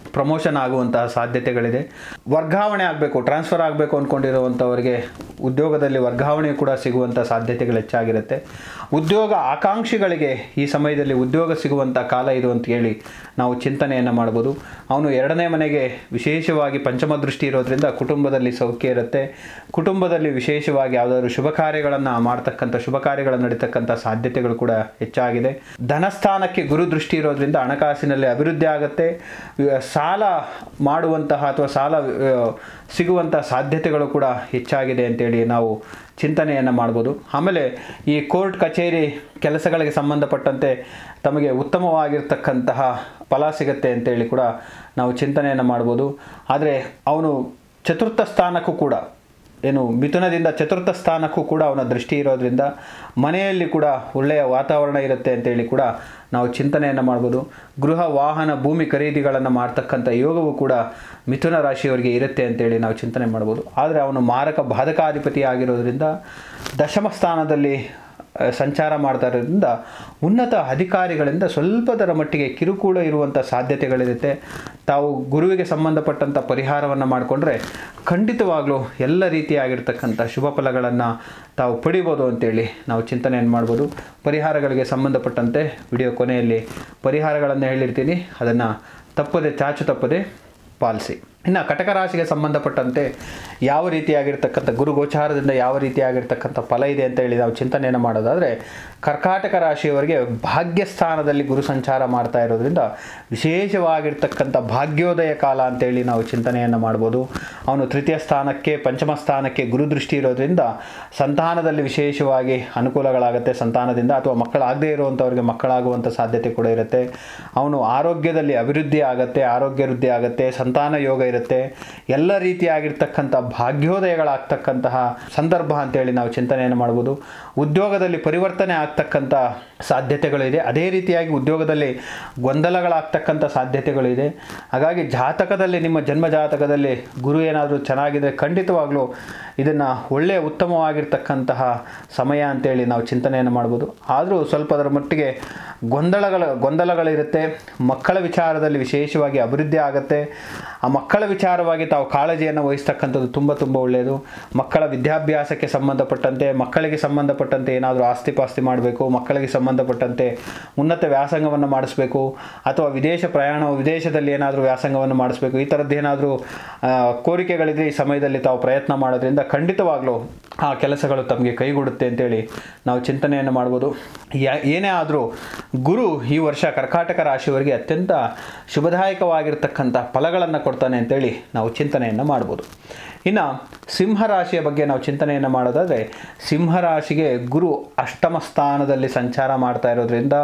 ಪ್ರಮೋಷನ್ ಆಗುವಂತಹ ಸಾಧ್ಯತೆಗಳಿದೆ ವರ್ಗಾವಣೆ ಆಗಬೇಕು ಟ್ರಾನ್ಸ್ಫರ್ ಆಗಬೇಕು ಅಂದ್ಕೊಂಡಿರುವಂಥವರಿಗೆ ಉದ್ಯೋಗದಲ್ಲಿ ವರ್ಗಾವಣೆ ಕೂಡ ಸಿಗುವಂಥ ಸಾಧ್ಯತೆಗಳು ಹೆಚ್ಚಾಗಿರುತ್ತೆ ಉದ್ಯೋಗ ಆಕಾಂಕ್ಷಿಗಳಿಗೆ ಈ ಸಮಯದಲ್ಲಿ ಉದ್ಯೋಗ ಸಿಗುವಂಥ ಕಾಲ ಇದು ಅಂತ ಹೇಳಿ ನಾವು ಚಿಂತನೆಯನ್ನು ಮಾಡ್ಬೋದು ಅವನು ಎರಡನೇ ಮನೆಗೆ ವಿಶೇಷವಾಗಿ ಪಂಚಮ ದೃಷ್ಟಿ ಇರೋದ್ರಿಂದ ಕುಟುಂಬದಲ್ಲಿ ಸೌಖ್ಯ ಇರುತ್ತೆ ಕುಟುಂಬದಲ್ಲಿ ವಿಶೇಷವಾಗಿ ಯಾವುದಾದ್ರು ಶುಭ ಕಾರ್ಯಗಳನ್ನು ಮಾಡ್ತಕ್ಕಂಥ ಶುಭ ಕಾರ್ಯಗಳು ನಡೀತಕ್ಕಂಥ ಸಾಧ್ಯತೆಗಳು ಕೂಡ ಹೆಚ್ಚಾಗಿದೆ ಧನಸ್ಥಾನಕ್ಕೆ ಗುರು ದೃಷ್ಟಿ ಇರೋದ್ರಿಂದ ಹಣಕಾಸಿನಲ್ಲಿ ಅಭಿವೃದ್ಧಿ ಆಗುತ್ತೆ ವ- ಸಾಲ ಮಾಡುವಂತಹ ಅಥವಾ ಸಾಲ ಆ, ಸಿಗುವಂಥ ಸಾಧ್ಯತೆಗಳು ಕೂಡ ಹೆಚ್ಚಾಗಿದೆ ಅಂತೇಳಿ ನಾವು ಚಿಂತನೆಯನ್ನು ಮಾಡ್ಬೋದು ಆಮೇಲೆ ಈ ಕೋರ್ಟ್ ಕಚೇರಿ ಕೆಲಸಗಳಿಗೆ ಸಂಬಂಧಪಟ್ಟಂತೆ ತಮಗೆ ಉತ್ತಮವಾಗಿರ್ತಕ್ಕಂತಹ ಫಲ ಸಿಗುತ್ತೆ ಅಂತೇಳಿ ಕೂಡ ನಾವು ಚಿಂತನೆಯನ್ನು ಮಾಡ್ಬೋದು ಆದರೆ ಅವನು ಚತುರ್ಥ ಸ್ಥಾನಕ್ಕೂ ಕೂಡ ಏನು ಮಿಥುನದಿಂದ ಚತುರ್ಥ ಸ್ಥಾನಕ್ಕೂ ಕೂಡ ಅವನ ದೃಷ್ಟಿ ಇರೋದ್ರಿಂದ ಮನೆಯಲ್ಲಿ ಕೂಡ ಒಳ್ಳೆಯ ವಾತಾವರಣ ಇರುತ್ತೆ ಅಂತೇಳಿ ಕೂಡ ನಾವು ಚಿಂತನೆಯನ್ನು ಮಾಡ್ಬೋದು ಗೃಹ ವಾಹನ ಭೂಮಿ ಖರೀದಿಗಳನ್ನು ಮಾಡ್ತಕ್ಕಂಥ ಯೋಗವು ಕೂಡ ಮಿಥುನ ರಾಶಿಯವರಿಗೆ ಇರುತ್ತೆ ಅಂತೇಳಿ ನಾವು ಚಿಂತನೆ ಮಾಡ್ಬೋದು ಆದರೆ ಅವನು ಮಾರಕ ಬಾಧಕಾಧಿಪತಿ ಆಗಿರೋದ್ರಿಂದ ದಶಮ ಸ್ಥಾನದಲ್ಲಿ ಆ, ಸಂಚಾರ ಮಾಡ್ತಾ ಇರೋದ್ರಿಂದ ಉನ್ನತ ಅಧಿಕಾರಿಗಳಿಂದ ಸ್ವಲ್ಪದರ ಮಟ್ಟಿಗೆ ಕಿರುಕುಳ ಇರುವಂಥ ಸಾಧ್ಯತೆಗಳಿರುತ್ತೆ ತಾವು ಗುರುವಿಗೆ ಸಂಬಂಧಪಟ್ಟಂಥ ಪರಿಹಾರವನ್ನು ಮಾಡಿಕೊಂಡ್ರೆ ಖಂಡಿತವಾಗ್ಲೂ ಎಲ್ಲ ರೀತಿಯಾಗಿರ್ತಕ್ಕಂಥ ಶುಭ ಫಲಗಳನ್ನು ತಾವು ಪಡಿಬೋದು ಅಂತೇಳಿ ನಾವು ಚಿಂತನೆಯನ್ನು ಮಾಡ್ಬೋದು ಪರಿಹಾರಗಳಿಗೆ ಸಂಬಂಧಪಟ್ಟಂತೆ ವಿಡಿಯೋ ಕೊನೆಯಲ್ಲಿ ಪರಿಹಾರಗಳನ್ನು ಹೇಳಿರ್ತೀನಿ ಅದನ್ನು ತಪ್ಪದೆ ಚಾಚು ತಪ್ಪದೆ ಪಾಲಿಸಿ ಇನ್ನು ಕಟಕ ರಾಶಿಗೆ ಸಂಬಂಧಪಟ್ಟಂತೆ ಯಾವ ರೀತಿಯಾಗಿರ್ತಕ್ಕಂಥ ಗುರು ಗೋಚಾರದಿಂದ ಯಾವ ರೀತಿಯಾಗಿರ್ತಕ್ಕಂಥ ಫಲ ಇದೆ ಅಂತ ಹೇಳಿ ನಾವು ಚಿಂತನೆಯನ್ನು ಮಾಡೋದಾದರೆ ಕರ್ಕಾಟಕ ರಾಶಿಯವರಿಗೆ ಭಾಗ್ಯಸ್ಥಾನದಲ್ಲಿ ಗುರು ಸಂಚಾರ ಮಾಡ್ತಾ ಇರೋದ್ರಿಂದ ವಿಶೇಷವಾಗಿರ್ತಕ್ಕಂಥ ಭಾಗ್ಯೋದಯ ಕಾಲ ಅಂತೇಳಿ ನಾವು ಚಿಂತನೆಯನ್ನು ಮಾಡ್ಬೋದು ಅವನು ತೃತೀಯ ಸ್ಥಾನಕ್ಕೆ ಪಂಚಮ ಸ್ಥಾನಕ್ಕೆ ಗುರು ದೃಷ್ಟಿ ಇರೋದ್ರಿಂದ ಸಂತಾನದಲ್ಲಿ ವಿಶೇಷವಾಗಿ ಅನುಕೂಲಗಳಾಗುತ್ತೆ ಸಂತಾನದಿಂದ ಅಥವಾ ಮಕ್ಕಳಾಗದೇ ಇರುವಂಥವ್ರಿಗೆ ಮಕ್ಕಳಾಗುವಂಥ ಸಾಧ್ಯತೆ ಕೂಡ ಇರುತ್ತೆ ಅವನು ಆರೋಗ್ಯದಲ್ಲಿ ಅಭಿವೃದ್ಧಿ ಆಗುತ್ತೆ ಆರೋಗ್ಯ ವೃದ್ಧಿ ಆಗುತ್ತೆ ಸಂತಾನ ಯೋಗ ಇರುತ್ತೆ ಎಲ್ಲ ರೀತಿಯಾಗಿರ್ತಕ್ಕಂಥ ಭಾಗ್ಯೋದಯಗಳಾಗ್ತಕ್ಕಂತಹ ಸಂದರ್ಭ ಅಂತೇಳಿ ನಾವು ಚಿಂತನೆಯನ್ನು ಮಾಡ್ಬೋದು ಉದ್ಯೋಗದಲ್ಲಿ ಪರಿವರ್ತನೆ ಆಗ್ತಕ್ಕಂಥ ಸಾಧ್ಯತೆಗಳಿದೆ ಅದೇ ರೀತಿಯಾಗಿ ಉದ್ಯೋಗದಲ್ಲಿ ಗೊಂದಲಗಳಾಗ್ತಕ್ಕಂಥ ಸಾಧ್ಯತೆಗಳಿದೆ ಹಾಗಾಗಿ ಜಾತಕದಲ್ಲಿ ನಿಮ್ಮ ಜನ್ಮ ಜಾತಕದಲ್ಲಿ ಗುರು ಏನಾದರೂ ಚೆನ್ನಾಗಿದ್ರೆ ಖಂಡಿತವಾಗ್ಲೂ ಇದನ್ನು ಒಳ್ಳೆಯ ಉತ್ತಮವಾಗಿರ್ತಕ್ಕಂತಹ ಸಮಯ ಅಂತೇಳಿ ನಾವು ಚಿಂತನೆಯನ್ನು ಮಾಡ್ಬೋದು ಆದರೂ ಸ್ವಲ್ಪ ಅದರ ಮಟ್ಟಿಗೆ ಗೊಂದಲಗಳ ಗೊಂದಲಗಳಿರುತ್ತೆ ಮಕ್ಕಳ ವಿಚಾರದಲ್ಲಿ ವಿಶೇಷವಾಗಿ ಅಭಿವೃದ್ಧಿ ಆಗುತ್ತೆ ಆ ಮಕ್ಕಳ ವಿಚಾರವಾಗಿ ತಾವು ಕಾಳಜಿಯನ್ನು ವಹಿಸ್ತಕ್ಕಂಥದ್ದು ತುಂಬ ತುಂಬ ಒಳ್ಳೆಯದು ಮಕ್ಕಳ ವಿದ್ಯಾಭ್ಯಾಸಕ್ಕೆ ಸಂಬಂಧಪಟ್ಟಂತೆ ಮಕ್ಕಳಿಗೆ ಸಂಬಂಧಪಟ್ಟಂತೆ ಏನಾದರೂ ಆಸ್ತಿ ಪಾಸ್ತಿ ಮಾಡಬೇಕು ಮಕ್ಕಳಿಗೆ ಸಂಬಂಧಪಟ್ಟಂತೆ ಉನ್ನತ ವ್ಯಾಸಂಗವನ್ನು ಮಾಡಿಸ್ಬೇಕು ಅಥವಾ ವಿದೇಶ ಪ್ರಯಾಣ ವಿದೇಶದಲ್ಲಿ ಏನಾದರೂ ವ್ಯಾಸಂಗವನ್ನು ಮಾಡಿಸ್ಬೇಕು ಈ ಥರದ್ದು ಏನಾದರೂ ಕೋರಿಕೆಗಳಿದ್ರೆ ಈ ಸಮಯದಲ್ಲಿ ತಾವು ಪ್ರಯತ್ನ ಮಾಡೋದ್ರಿಂದ ಖಂಡಿತವಾಗ್ಲೂ ಆ ಕೆಲಸಗಳು ತಮಗೆ ಕೈಗೂಡುತ್ತೆ ಅಂತೇಳಿ ನಾವು ಚಿಂತನೆಯನ್ನು ಮಾಡ್ಬೋದು ಯಾ ಏನೇ ಆದರೂ ಗುರು ಈ ವರ್ಷ ಕರ್ಕಾಟಕ ರಾಶಿಯವರಿಗೆ ಅತ್ಯಂತ ಶುಭದಾಯಕವಾಗಿರ್ತಕ್ಕಂಥ ಫಲಗಳನ್ನು ಕೊಡ್ತಾನೆ ಅಂತೇಳಿ ನಾವು ಚಿಂತನೆಯನ್ನು ಮಾಡ್ಬೋದು ಇನ್ನು ಸಿಂಹರಾಶಿಯ ಬಗ್ಗೆ ನಾವು ಚಿಂತನೆಯನ್ನು ಮಾಡೋದಾದರೆ ಸಿಂಹರಾಶಿಗೆ ಗುರು ಅಷ್ಟಮ ಸ್ಥಾನದಲ್ಲಿ ಸಂಚಾರ ಮಾಡ್ತಾ ಇರೋದ್ರಿಂದ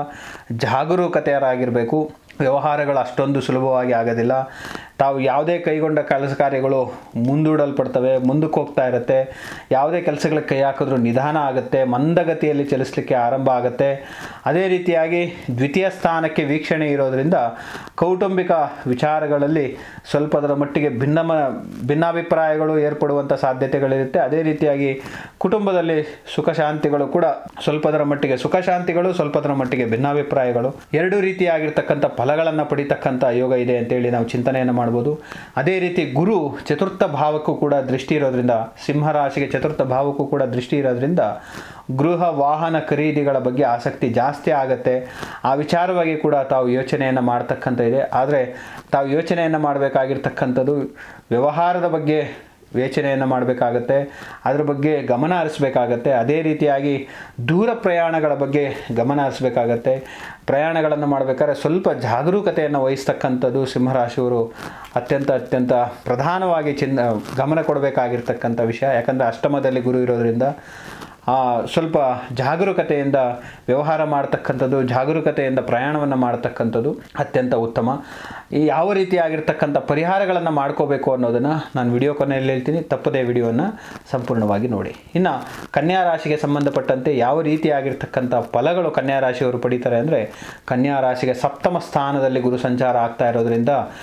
ಜಾಗರೂಕತೆಯರಾಗಿರಬೇಕು ವ್ಯವಹಾರಗಳು ಅಷ್ಟೊಂದು ಸುಲಭವಾಗಿ ಆಗೋದಿಲ್ಲ ತಾವು ಯಾವುದೇ ಕೈಗೊಂಡ ಕೆಲಸ ಕಾರ್ಯಗಳು ಮುಂದೂಡಲ್ಪಡ್ತವೆ ಮುಂದಕ್ಕೆ ಹೋಗ್ತಾ ಇರುತ್ತೆ ಯಾವುದೇ ಕೆಲಸಗಳಿಗೆ ಕೈ ಹಾಕಿದ್ರೂ ನಿಧಾನ ಆಗುತ್ತೆ ಮಂದಗತಿಯಲ್ಲಿ ಚಲಿಸಲಿಕ್ಕೆ ಆರಂಭ ಆಗುತ್ತೆ ಅದೇ ರೀತಿಯಾಗಿ ದ್ವಿತೀಯ ಸ್ಥಾನಕ್ಕೆ ವೀಕ್ಷಣೆ ಇರೋದರಿಂದ ಕೌಟುಂಬಿಕ ವಿಚಾರಗಳಲ್ಲಿ ಸ್ವಲ್ಪದರ ಮಟ್ಟಿಗೆ ಭಿನ್ನಮ ಭಿನ್ನಾಭಿಪ್ರಾಯಗಳು ಏರ್ಪಡುವಂಥ ಸಾಧ್ಯತೆಗಳಿರುತ್ತೆ ಅದೇ ರೀತಿಯಾಗಿ ಕುಟುಂಬದಲ್ಲಿ ಸುಖ ಶಾಂತಿಗಳು ಕೂಡ ಸ್ವಲ್ಪದರ ಮಟ್ಟಿಗೆ ಸುಖ ಶಾಂತಿಗಳು ಸ್ವಲ್ಪದರ ಮಟ್ಟಿಗೆ ಭಿನ್ನಾಭಿಪ್ರಾಯಗಳು ಎರಡು ರೀತಿಯಾಗಿರ್ತಕ್ಕಂಥ ಫಲಗಳನ್ನು ಪಡಿತಕ್ಕಂಥ ಯೋಗ ಇದೆ ಅಂತೇಳಿ ನಾವು ಚಿಂತನೆಯನ್ನು ಮಾಡ್ಬೋದು ಅದೇ ರೀತಿ ಗುರು ಚತುರ್ಥ ಭಾವಕ್ಕೂ ಕೂಡ ದೃಷ್ಟಿ ಇರೋದ್ರಿಂದ ಸಿಂಹರಾಶಿಗೆ ಚತುರ್ಥ ಭಾವಕ್ಕೂ ಕೂಡ ದೃಷ್ಟಿ ಇರೋದ್ರಿಂದ ಗೃಹ ವಾಹನ ಖರೀದಿಗಳ ಬಗ್ಗೆ ಆಸಕ್ತಿ ಜಾಸ್ತಿ ಆಗುತ್ತೆ ಆ ವಿಚಾರವಾಗಿ ಕೂಡ ತಾವು ಯೋಚನೆಯನ್ನು ಮಾಡ್ತಕ್ಕಂಥ ಇದೆ ಆದರೆ ತಾವು ಯೋಚನೆಯನ್ನು ಮಾಡಬೇಕಾಗಿರ್ತಕ್ಕಂಥದ್ದು ವ್ಯವಹಾರದ ಬಗ್ಗೆ ಯೋಚನೆಯನ್ನು ಮಾಡಬೇಕಾಗತ್ತೆ ಅದ್ರ ಬಗ್ಗೆ ಗಮನ ಹರಿಸ್ಬೇಕಾಗತ್ತೆ ಅದೇ ರೀತಿಯಾಗಿ ದೂರ ಪ್ರಯಾಣಗಳ ಬಗ್ಗೆ ಗಮನ ಹರಿಸ್ಬೇಕಾಗತ್ತೆ ಪ್ರಯಾಣಗಳನ್ನು ಮಾಡಬೇಕಾದ್ರೆ ಸ್ವಲ್ಪ ಜಾಗರೂಕತೆಯನ್ನು ವಹಿಸ್ತಕ್ಕಂಥದ್ದು ಸಿಂಹರಾಶಿಯವರು ಅತ್ಯಂತ ಅತ್ಯಂತ ಪ್ರಧಾನವಾಗಿ ಚಿನ್ ಗಮನ ಕೊಡಬೇಕಾಗಿರ್ತಕ್ಕಂಥ ವಿಷಯ ಯಾಕಂದರೆ ಅಷ್ಟಮದಲ್ಲಿ ಗುರು ಇರೋದ್ರಿಂದ ಆ, ಸ್ವಲ್ಪ ಜಾಗರೂಕತೆಯಿಂದ ವ್ಯವಹಾರ ಮಾಡ್ತಕ್ಕಂಥದ್ದು ಜಾಗರೂಕತೆಯಿಂದ ಪ್ರಯಾಣವನ್ನು ಮಾಡ್ತಕ್ಕಂಥದ್ದು ಅತ್ಯಂತ ಉತ್ತಮ ಈ ಯಾವ ರೀತಿಯಾಗಿರ್ತಕ್ಕಂಥ ಪರಿಹಾರಗಳನ್ನು ಮಾಡ್ಕೋಬೇಕು ಅನ್ನೋದನ್ನು ನಾನು ವಿಡಿಯೋ ಕೊನೆಯಲ್ಲಿ ಹೇಳ್ತೀನಿ ತಪ್ಪದೇ ವಿಡಿಯೋವನ್ನು ಸಂಪೂರ್ಣವಾಗಿ ನೋಡಿ ಇನ್ನು ಕನ್ಯಾ ರಾಶಿಗೆ ಸಂಬಂಧಪಟ್ಟಂತೆ ಯಾವ ರೀತಿಯಾಗಿರ್ತಕ್ಕಂಥ ಫಲಗಳು ಕನ್ಯಾ ರಾಶಿಯವರು ಪಡೀತಾರೆ ಅಂದರೆ ಕನ್ಯಾ ರಾಶಿಗೆ ಸಪ್ತಮ ಸ್ಥಾನದಲ್ಲಿ ಗುರು ಸಂಚಾರ ಆಗ್ತಾ ಇರೋದ್ರಿಂದ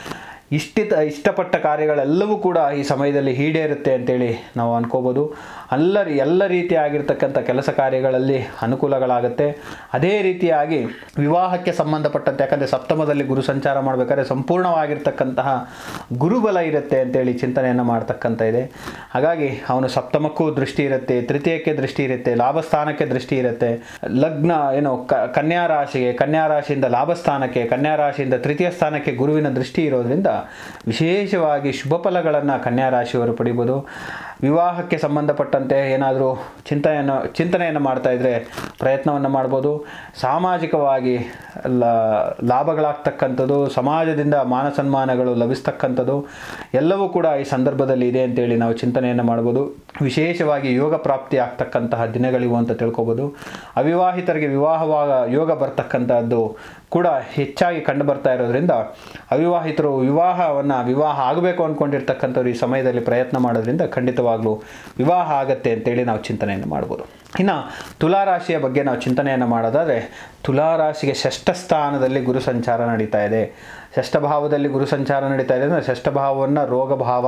ಇಷ್ಟಿತ ಇಷ್ಟಪಟ್ಟ ಕಾರ್ಯಗಳೆಲ್ಲವೂ ಕೂಡ ಈ ಸಮಯದಲ್ಲಿ ಈಡೇರುತ್ತೆ ಅಂತೇಳಿ ನಾವು ಅನ್ಕೋಬೋದು ಎಲ್ಲ ಎಲ್ಲ ರೀತಿಯಾಗಿರ್ತಕ್ಕಂಥ ಕೆಲಸ ಕಾರ್ಯಗಳಲ್ಲಿ ಅನುಕೂಲಗಳಾಗುತ್ತೆ ಅದೇ ರೀತಿಯಾಗಿ ವಿವಾಹಕ್ಕೆ ಸಂಬಂಧಪಟ್ಟಂತೆ ಯಾಕಂದರೆ ಸಪ್ತಮದಲ್ಲಿ ಗುರು ಸಂಚಾರ ಮಾಡಬೇಕಾದ್ರೆ ಸಂಪೂರ್ಣವಾಗಿರ್ತಕ್ಕಂತಹ ಗುರುಬಲ ಇರುತ್ತೆ ಅಂತೇಳಿ ಚಿಂತನೆಯನ್ನು ಮಾಡ್ತಕ್ಕಂಥ ಇದೆ ಹಾಗಾಗಿ ಅವನು ಸಪ್ತಮಕ್ಕೂ ದೃಷ್ಟಿ ಇರುತ್ತೆ ತೃತೀಯಕ್ಕೆ ದೃಷ್ಟಿ ಇರುತ್ತೆ ಲಾಭಸ್ಥಾನಕ್ಕೆ ದೃಷ್ಟಿ ಇರುತ್ತೆ ಲಗ್ನ ಏನು ಕ ಕನ್ಯಾ ರಾಶಿಗೆ ಕನ್ಯಾ ರಾಶಿಯಿಂದ ಲಾಭಸ್ಥಾನಕ್ಕೆ ಕನ್ಯಾ ರಾಶಿಯಿಂದ ತೃತೀಯ ಸ್ಥಾನಕ್ಕೆ ಗುರುವಿನ ದೃಷ್ಟಿ ಇರೋದ್ರಿಂದ ವಿಶೇಷವಾಗಿ ಶುಭ ಫಲಗಳನ್ನು ಕನ್ಯಾ ರಾಶಿಯವರು ಪಡಿಬೋದು ವಿವಾಹಕ್ಕೆ ಸಂಬಂಧಪಟ್ಟಂತೆ ಏನಾದರೂ ಚಿಂತನೆಯನ್ನು ಚಿಂತನೆಯನ್ನು ಮಾಡ್ತಾ ಇದ್ದರೆ ಪ್ರಯತ್ನವನ್ನು ಮಾಡ್ಬೋದು ಸಾಮಾಜಿಕವಾಗಿ ಲ ಲಾಭಗಳಾಗ್ತಕ್ಕಂಥದ್ದು ಸಮಾಜದಿಂದ ಮಾನ ಸನ್ಮಾನಗಳು ಲಭಿಸ್ತಕ್ಕಂಥದ್ದು ಎಲ್ಲವೂ ಕೂಡ ಈ ಸಂದರ್ಭದಲ್ಲಿ ಇದೆ ಅಂತೇಳಿ ನಾವು ಚಿಂತನೆಯನ್ನು ಮಾಡ್ಬೋದು ವಿಶೇಷವಾಗಿ ಯೋಗ ಪ್ರಾಪ್ತಿ ಆಗ್ತಕ್ಕಂತಹ ದಿನಗಳಿವು ಅಂತ ತಿಳ್ಕೊಬೋದು ಅವಿವಾಹಿತರಿಗೆ ವಿವಾಹವಾಗ ಯೋಗ ಬರ್ತಕ್ಕಂಥದ್ದು ಕೂಡ ಹೆಚ್ಚಾಗಿ ಕಂಡು ಬರ್ತಾ ಇರೋದ್ರಿಂದ ಅವಿವಾಹಿತರು ವಿವಾಹವನ್ನು ವಿವಾಹ ಆಗಬೇಕು ಅಂದ್ಕೊಂಡಿರ್ತಕ್ಕಂಥವ್ರು ಈ ಸಮಯದಲ್ಲಿ ಪ್ರಯತ್ನ ಮಾಡೋದ್ರಿಂದ ಖಂಡಿತವಾಗ್ಲೂ ವಿವಾಹ ಆಗತ್ತೆ ಅಂತೇಳಿ ನಾವು ಚಿಂತನೆಯನ್ನು ಮಾಡ್ಬೋದು ಇನ್ನು ತುಲಾರಾಶಿಯ ಬಗ್ಗೆ ನಾವು ಚಿಂತನೆಯನ್ನು ಮಾಡೋದಾದರೆ ತುಲಾರಾಶಿಗೆ ಷಷ್ಠ ಸ್ಥಾನದಲ್ಲಿ ಗುರು ಸಂಚಾರ ನಡೀತಾ ಇದೆ ಷಷ್ಠಭಾವದಲ್ಲಿ ಗುರು ಸಂಚಾರ ನಡೀತಾ ಇದೆ ಅಂದರೆ ಷಷ್ಠಭಾವವನ್ನು ರೋಗಭಾವ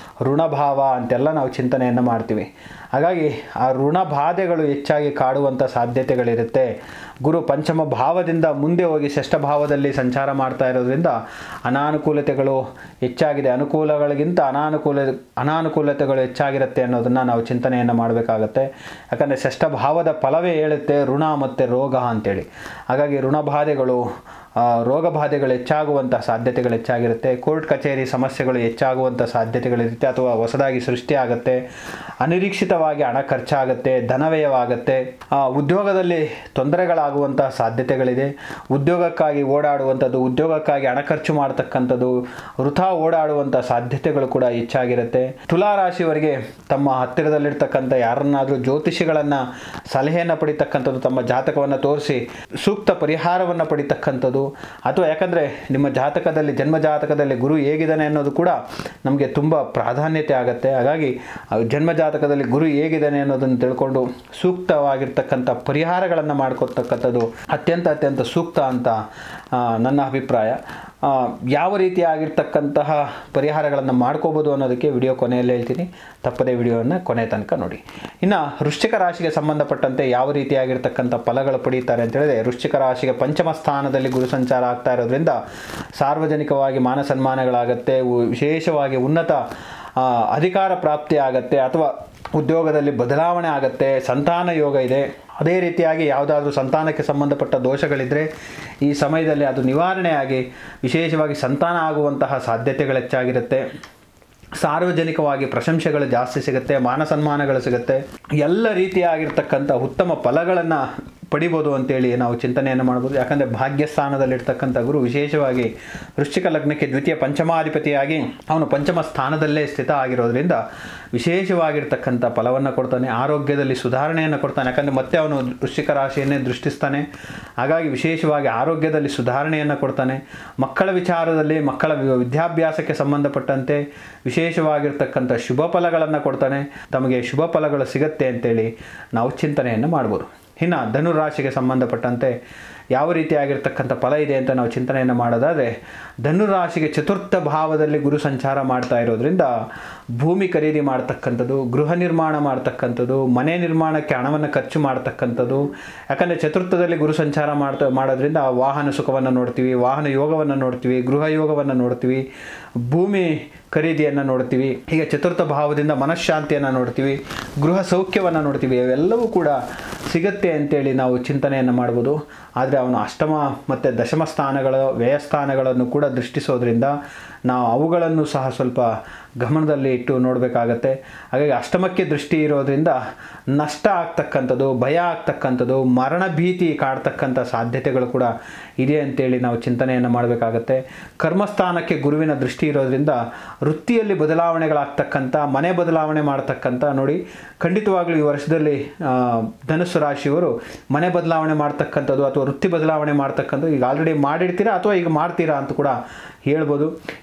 ಋಣಭಾವ ಅಂತೆಲ್ಲ ನಾವು ಚಿಂತನೆಯನ್ನು ಮಾಡ್ತೀವಿ ಹಾಗಾಗಿ ಆ ಋಣ ಬಾಧೆಗಳು ಹೆಚ್ಚಾಗಿ ಕಾಡುವಂಥ ಸಾಧ್ಯತೆಗಳಿರುತ್ತೆ ಗುರು ಪಂಚಮ ಭಾವದಿಂದ ಮುಂದೆ ಹೋಗಿ ಷಷ್ಠ ಭಾವದಲ್ಲಿ ಸಂಚಾರ ಮಾಡ್ತಾ ಇರೋದ್ರಿಂದ ಅನಾನುಕೂಲತೆಗಳು ಹೆಚ್ಚಾಗಿದೆ ಅನುಕೂಲಗಳಿಗಿಂತ ಅನಾನುಕೂಲ ಅನಾನುಕೂಲತೆಗಳು ಹೆಚ್ಚಾಗಿರುತ್ತೆ ಅನ್ನೋದನ್ನು ನಾವು ಚಿಂತನೆಯನ್ನು ಮಾಡಬೇಕಾಗತ್ತೆ ಯಾಕಂದರೆ ಷಷ್ಠ ಭಾವದ ಫಲವೇ ಹೇಳುತ್ತೆ ಋಣ ಮತ್ತು ರೋಗ ಅಂತೇಳಿ ಹಾಗಾಗಿ ಋಣಬಾಧೆಗಳು ರೋಗ ಬಾಧೆಗಳು ಹೆಚ್ಚಾಗುವಂಥ ಸಾಧ್ಯತೆಗಳು ಹೆಚ್ಚಾಗಿರುತ್ತೆ ಕೋರ್ಟ್ ಕಚೇರಿ ಸಮಸ್ಯೆಗಳು ಹೆಚ್ಚಾಗುವಂಥ ಸಾಧ್ಯತೆಗಳಿರುತ್ತೆ ಅಥವಾ ಹೊಸದಾಗಿ ಸೃಷ್ಟಿಯಾಗುತ್ತೆ ಅನಿರೀಕ್ಷಿತವಾಗಿ ಹಣ ಖರ್ಚಾಗುತ್ತೆ ಧನವ್ಯಯವಾಗುತ್ತೆ ಉದ್ಯೋಗದಲ್ಲಿ ತೊಂದರೆಗಳಾಗುವಂಥ ಸಾಧ್ಯತೆಗಳಿದೆ ಉದ್ಯೋಗಕ್ಕಾಗಿ ಓಡಾಡುವಂಥದ್ದು ಉದ್ಯೋಗಕ್ಕಾಗಿ ಹಣ ಖರ್ಚು ಮಾಡ್ತಕ್ಕಂಥದ್ದು ವೃಥಾ ಓಡಾಡುವಂಥ ಸಾಧ್ಯತೆಗಳು ಕೂಡ ಹೆಚ್ಚಾಗಿರುತ್ತೆ ತುಲಾರಾಶಿಯವರಿಗೆ ತಮ್ಮ ಹತ್ತಿರದಲ್ಲಿರ್ತಕ್ಕಂಥ ಯಾರನ್ನಾದರೂ ಜ್ಯೋತಿಷಿಗಳನ್ನು ಸಲಹೆಯನ್ನು ಪಡಿತಕ್ಕಂಥದ್ದು ತಮ್ಮ ಜಾತಕವನ್ನು ತೋರಿಸಿ ಸೂಕ್ತ ಪರಿಹಾರವನ್ನು ಪಡಿತಕ್ಕಂಥದ್ದು ಅಥವಾ ಯಾಕಂದರೆ ನಿಮ್ಮ ಜಾತಕದಲ್ಲಿ ಜನ್ಮ ಜಾತಕದಲ್ಲಿ ಗುರು ಹೇಗಿದ್ದಾನೆ ಅನ್ನೋದು ಕೂಡ ನಮಗೆ ತುಂಬ ಪ್ರಾಧಾನ್ಯತೆ ಆಗುತ್ತೆ ಹಾಗಾಗಿ ಜನ್ಮ ಜಾತಕದಲ್ಲಿ ಗುರು ಹೇಗಿದ್ದಾನೆ ಅನ್ನೋದನ್ನು ತಿಳ್ಕೊಂಡು ಸೂಕ್ತವಾಗಿರ್ತಕ್ಕಂಥ ಪರಿಹಾರಗಳನ್ನು ಮಾಡ್ಕೊತಕ್ಕಂಥದ್ದು ಅತ್ಯಂತ ಅತ್ಯಂತ ಸೂಕ್ತ ಅಂತ ನನ್ನ ಅಭಿಪ್ರಾಯ ಯಾವ ರೀತಿಯಾಗಿರ್ತಕ್ಕಂತಹ ಪರಿಹಾರಗಳನ್ನು ಮಾಡ್ಕೋಬೋದು ಅನ್ನೋದಕ್ಕೆ ವಿಡಿಯೋ ಕೊನೆಯಲ್ಲಿ ಹೇಳ್ತೀನಿ ತಪ್ಪದೇ ವಿಡಿಯೋವನ್ನು ಕೊನೆ ತನಕ ನೋಡಿ ಇನ್ನು ವೃಶ್ಚಿಕ ರಾಶಿಗೆ ಸಂಬಂಧಪಟ್ಟಂತೆ ಯಾವ ರೀತಿಯಾಗಿರ್ತಕ್ಕಂಥ ಫಲಗಳು ಪಡೀತಾರೆ ಅಂತ ಹೇಳಿದ್ರೆ ವೃಶ್ಚಿಕ ರಾಶಿಗೆ ಪಂಚಮ ಸ್ಥಾನದಲ್ಲಿ ಗುರು ಸಂಚಾರ ಆಗ್ತಾ ಇರೋದ್ರಿಂದ ಸಾರ್ವಜನಿಕವಾಗಿ ಮಾನ ಸನ್ಮಾನಗಳಾಗತ್ತೆ ವಿಶೇಷವಾಗಿ ಉನ್ನತ ಅಧಿಕಾರ ಪ್ರಾಪ್ತಿ ಆಗತ್ತೆ ಅಥವಾ ಉದ್ಯೋಗದಲ್ಲಿ ಬದಲಾವಣೆ ಆಗುತ್ತೆ ಸಂತಾನ ಯೋಗ ಇದೆ ಅದೇ ರೀತಿಯಾಗಿ ಯಾವುದಾದ್ರೂ ಸಂತಾನಕ್ಕೆ ಸಂಬಂಧಪಟ್ಟ ದೋಷಗಳಿದ್ದರೆ ಈ ಸಮಯದಲ್ಲಿ ಅದು ನಿವಾರಣೆಯಾಗಿ ವಿಶೇಷವಾಗಿ ಸಂತಾನ ಆಗುವಂತಹ ಸಾಧ್ಯತೆಗಳು ಹೆಚ್ಚಾಗಿರುತ್ತೆ ಸಾರ್ವಜನಿಕವಾಗಿ ಪ್ರಶಂಸೆಗಳು ಜಾಸ್ತಿ ಸಿಗುತ್ತೆ ಮಾನ ಸನ್ಮಾನಗಳು ಸಿಗುತ್ತೆ ಎಲ್ಲ ರೀತಿಯಾಗಿರ್ತಕ್ಕಂಥ ಉತ್ತಮ ಫಲಗಳನ್ನು ಪಡಿಬೋದು ಅಂತೇಳಿ ನಾವು ಚಿಂತನೆಯನ್ನು ಮಾಡ್ಬೋದು ಯಾಕಂದರೆ ಭಾಗ್ಯಸ್ಥಾನದಲ್ಲಿರ್ತಕ್ಕಂಥ ಗುರು ವಿಶೇಷವಾಗಿ ವೃಶ್ಚಿಕ ಲಗ್ನಕ್ಕೆ ದ್ವಿತೀಯ ಪಂಚಮಾಧಿಪತಿಯಾಗಿ ಅವನು ಪಂಚಮ ಸ್ಥಾನದಲ್ಲೇ ಸ್ಥಿತ ಆಗಿರೋದ್ರಿಂದ ವಿಶೇಷವಾಗಿರ್ತಕ್ಕಂಥ ಫಲವನ್ನು ಕೊಡ್ತಾನೆ ಆರೋಗ್ಯದಲ್ಲಿ ಸುಧಾರಣೆಯನ್ನು ಕೊಡ್ತಾನೆ ಯಾಕಂದರೆ ಮತ್ತೆ ಅವನು ವೃಶ್ಚಿಕ ರಾಶಿಯನ್ನೇ ದೃಷ್ಟಿಸ್ತಾನೆ ಹಾಗಾಗಿ ವಿಶೇಷವಾಗಿ ಆರೋಗ್ಯದಲ್ಲಿ ಸುಧಾರಣೆಯನ್ನು ಕೊಡ್ತಾನೆ ಮಕ್ಕಳ ವಿಚಾರದಲ್ಲಿ ಮಕ್ಕಳ ವಿದ್ಯಾಭ್ಯಾಸಕ್ಕೆ ಸಂಬಂಧಪಟ್ಟಂತೆ ವಿಶೇಷವಾಗಿರ್ತಕ್ಕಂಥ ಶುಭ ಫಲಗಳನ್ನು ಕೊಡ್ತಾನೆ ತಮಗೆ ಶುಭ ಫಲಗಳು ಸಿಗತ್ತೆ ಅಂತೇಳಿ ನಾವು ಚಿಂತನೆಯನ್ನು ಮಾಡ್ಬೋದು ಇನ್ನು ಧನುರಾಶಿಗೆ ಸಂಬಂಧಪಟ್ಟಂತೆ ಯಾವ ರೀತಿಯಾಗಿರ್ತಕ್ಕಂಥ ಫಲ ಇದೆ ಅಂತ ನಾವು ಚಿಂತನೆಯನ್ನು ಮಾಡೋದಾದರೆ ಧನುರಾಶಿಗೆ ಚತುರ್ಥ ಭಾವದಲ್ಲಿ ಗುರು ಸಂಚಾರ ಮಾಡ್ತಾ ಇರೋದ್ರಿಂದ ಭೂಮಿ ಖರೀದಿ ಮಾಡ್ತಕ್ಕಂಥದ್ದು ಗೃಹ ನಿರ್ಮಾಣ ಮಾಡ್ತಕ್ಕಂಥದ್ದು ಮನೆ ನಿರ್ಮಾಣಕ್ಕೆ ಹಣವನ್ನು ಖರ್ಚು ಮಾಡ್ತಕ್ಕಂಥದ್ದು ಯಾಕಂದರೆ ಚತುರ್ಥದಲ್ಲಿ ಗುರು ಸಂಚಾರ ಮಾಡ್ತಾ ಮಾಡೋದ್ರಿಂದ ವಾಹನ ಸುಖವನ್ನು ನೋಡ್ತೀವಿ ವಾಹನ ಯೋಗವನ್ನು ನೋಡ್ತೀವಿ ಗೃಹ ಯೋಗವನ್ನು ನೋಡ್ತೀವಿ ಭೂಮಿ ಖರೀದಿಯನ್ನು ನೋಡ್ತೀವಿ ಹೀಗೆ ಚತುರ್ಥ ಭಾವದಿಂದ ಮನಃಶಾಂತಿಯನ್ನು ನೋಡ್ತೀವಿ ಗೃಹ ಸೌಖ್ಯವನ್ನು ನೋಡ್ತೀವಿ ಅವೆಲ್ಲವೂ ಕೂಡ ಸಿಗತ್ತೆ ಅಂತೇಳಿ ನಾವು ಚಿಂತನೆಯನ್ನು ಮಾಡ್ಬೋದು ಆದರೆ ಅವನು ಅಷ್ಟಮ ಮತ್ತು ದಶಮ ಸ್ಥಾನಗಳ ವ್ಯಯಸ್ಥಾನಗಳನ್ನು ಕೂಡ ದೃಷ್ಟಿಸೋದ್ರಿಂದ ನಾವು ಅವುಗಳನ್ನು ಸಹ ಸ್ವಲ್ಪ ಗಮನದಲ್ಲಿ ಇಟ್ಟು ನೋಡಬೇಕಾಗತ್ತೆ ಹಾಗಾಗಿ ಅಷ್ಟಮಕ್ಕೆ ದೃಷ್ಟಿ ಇರೋದ್ರಿಂದ ನಷ್ಟ ಆಗ್ತಕ್ಕಂಥದ್ದು ಭಯ ಆಗ್ತಕ್ಕಂಥದ್ದು ಮರಣ ಭೀತಿ ಕಾಡ್ತಕ್ಕಂಥ ಸಾಧ್ಯತೆಗಳು ಕೂಡ ಇದೆ ಅಂತೇಳಿ ನಾವು ಚಿಂತನೆಯನ್ನು ಮಾಡಬೇಕಾಗತ್ತೆ ಕರ್ಮಸ್ಥಾನಕ್ಕೆ ಗುರುವಿನ ದೃಷ್ಟಿ ಇರೋದ್ರಿಂದ ವೃತ್ತಿಯಲ್ಲಿ ಬದಲಾವಣೆಗಳಾಗ್ತಕ್ಕಂಥ ಮನೆ ಬದಲಾವಣೆ ಮಾಡ್ತಕ್ಕಂಥ ನೋಡಿ ಖಂಡಿತವಾಗ್ಲೂ ಈ ವರ್ಷದಲ್ಲಿ ಧನುಸ್ಸು ರಾಶಿಯವರು ಮನೆ ಬದಲಾವಣೆ ಮಾಡ್ತಕ್ಕಂಥದ್ದು ಅಥವಾ ವೃತ್ತಿ ಬದಲಾವಣೆ ಮಾಡ್ತಕ್ಕಂಥದ್ದು ಈಗ ಆಲ್ರೆಡಿ ಮಾಡಿರ್ತೀರಾ ಅಥವಾ ಈಗ ಮಾಡ್ತೀರಾ ಅಂತ ಕೂಡ ಹೇಳ್ಬೋದು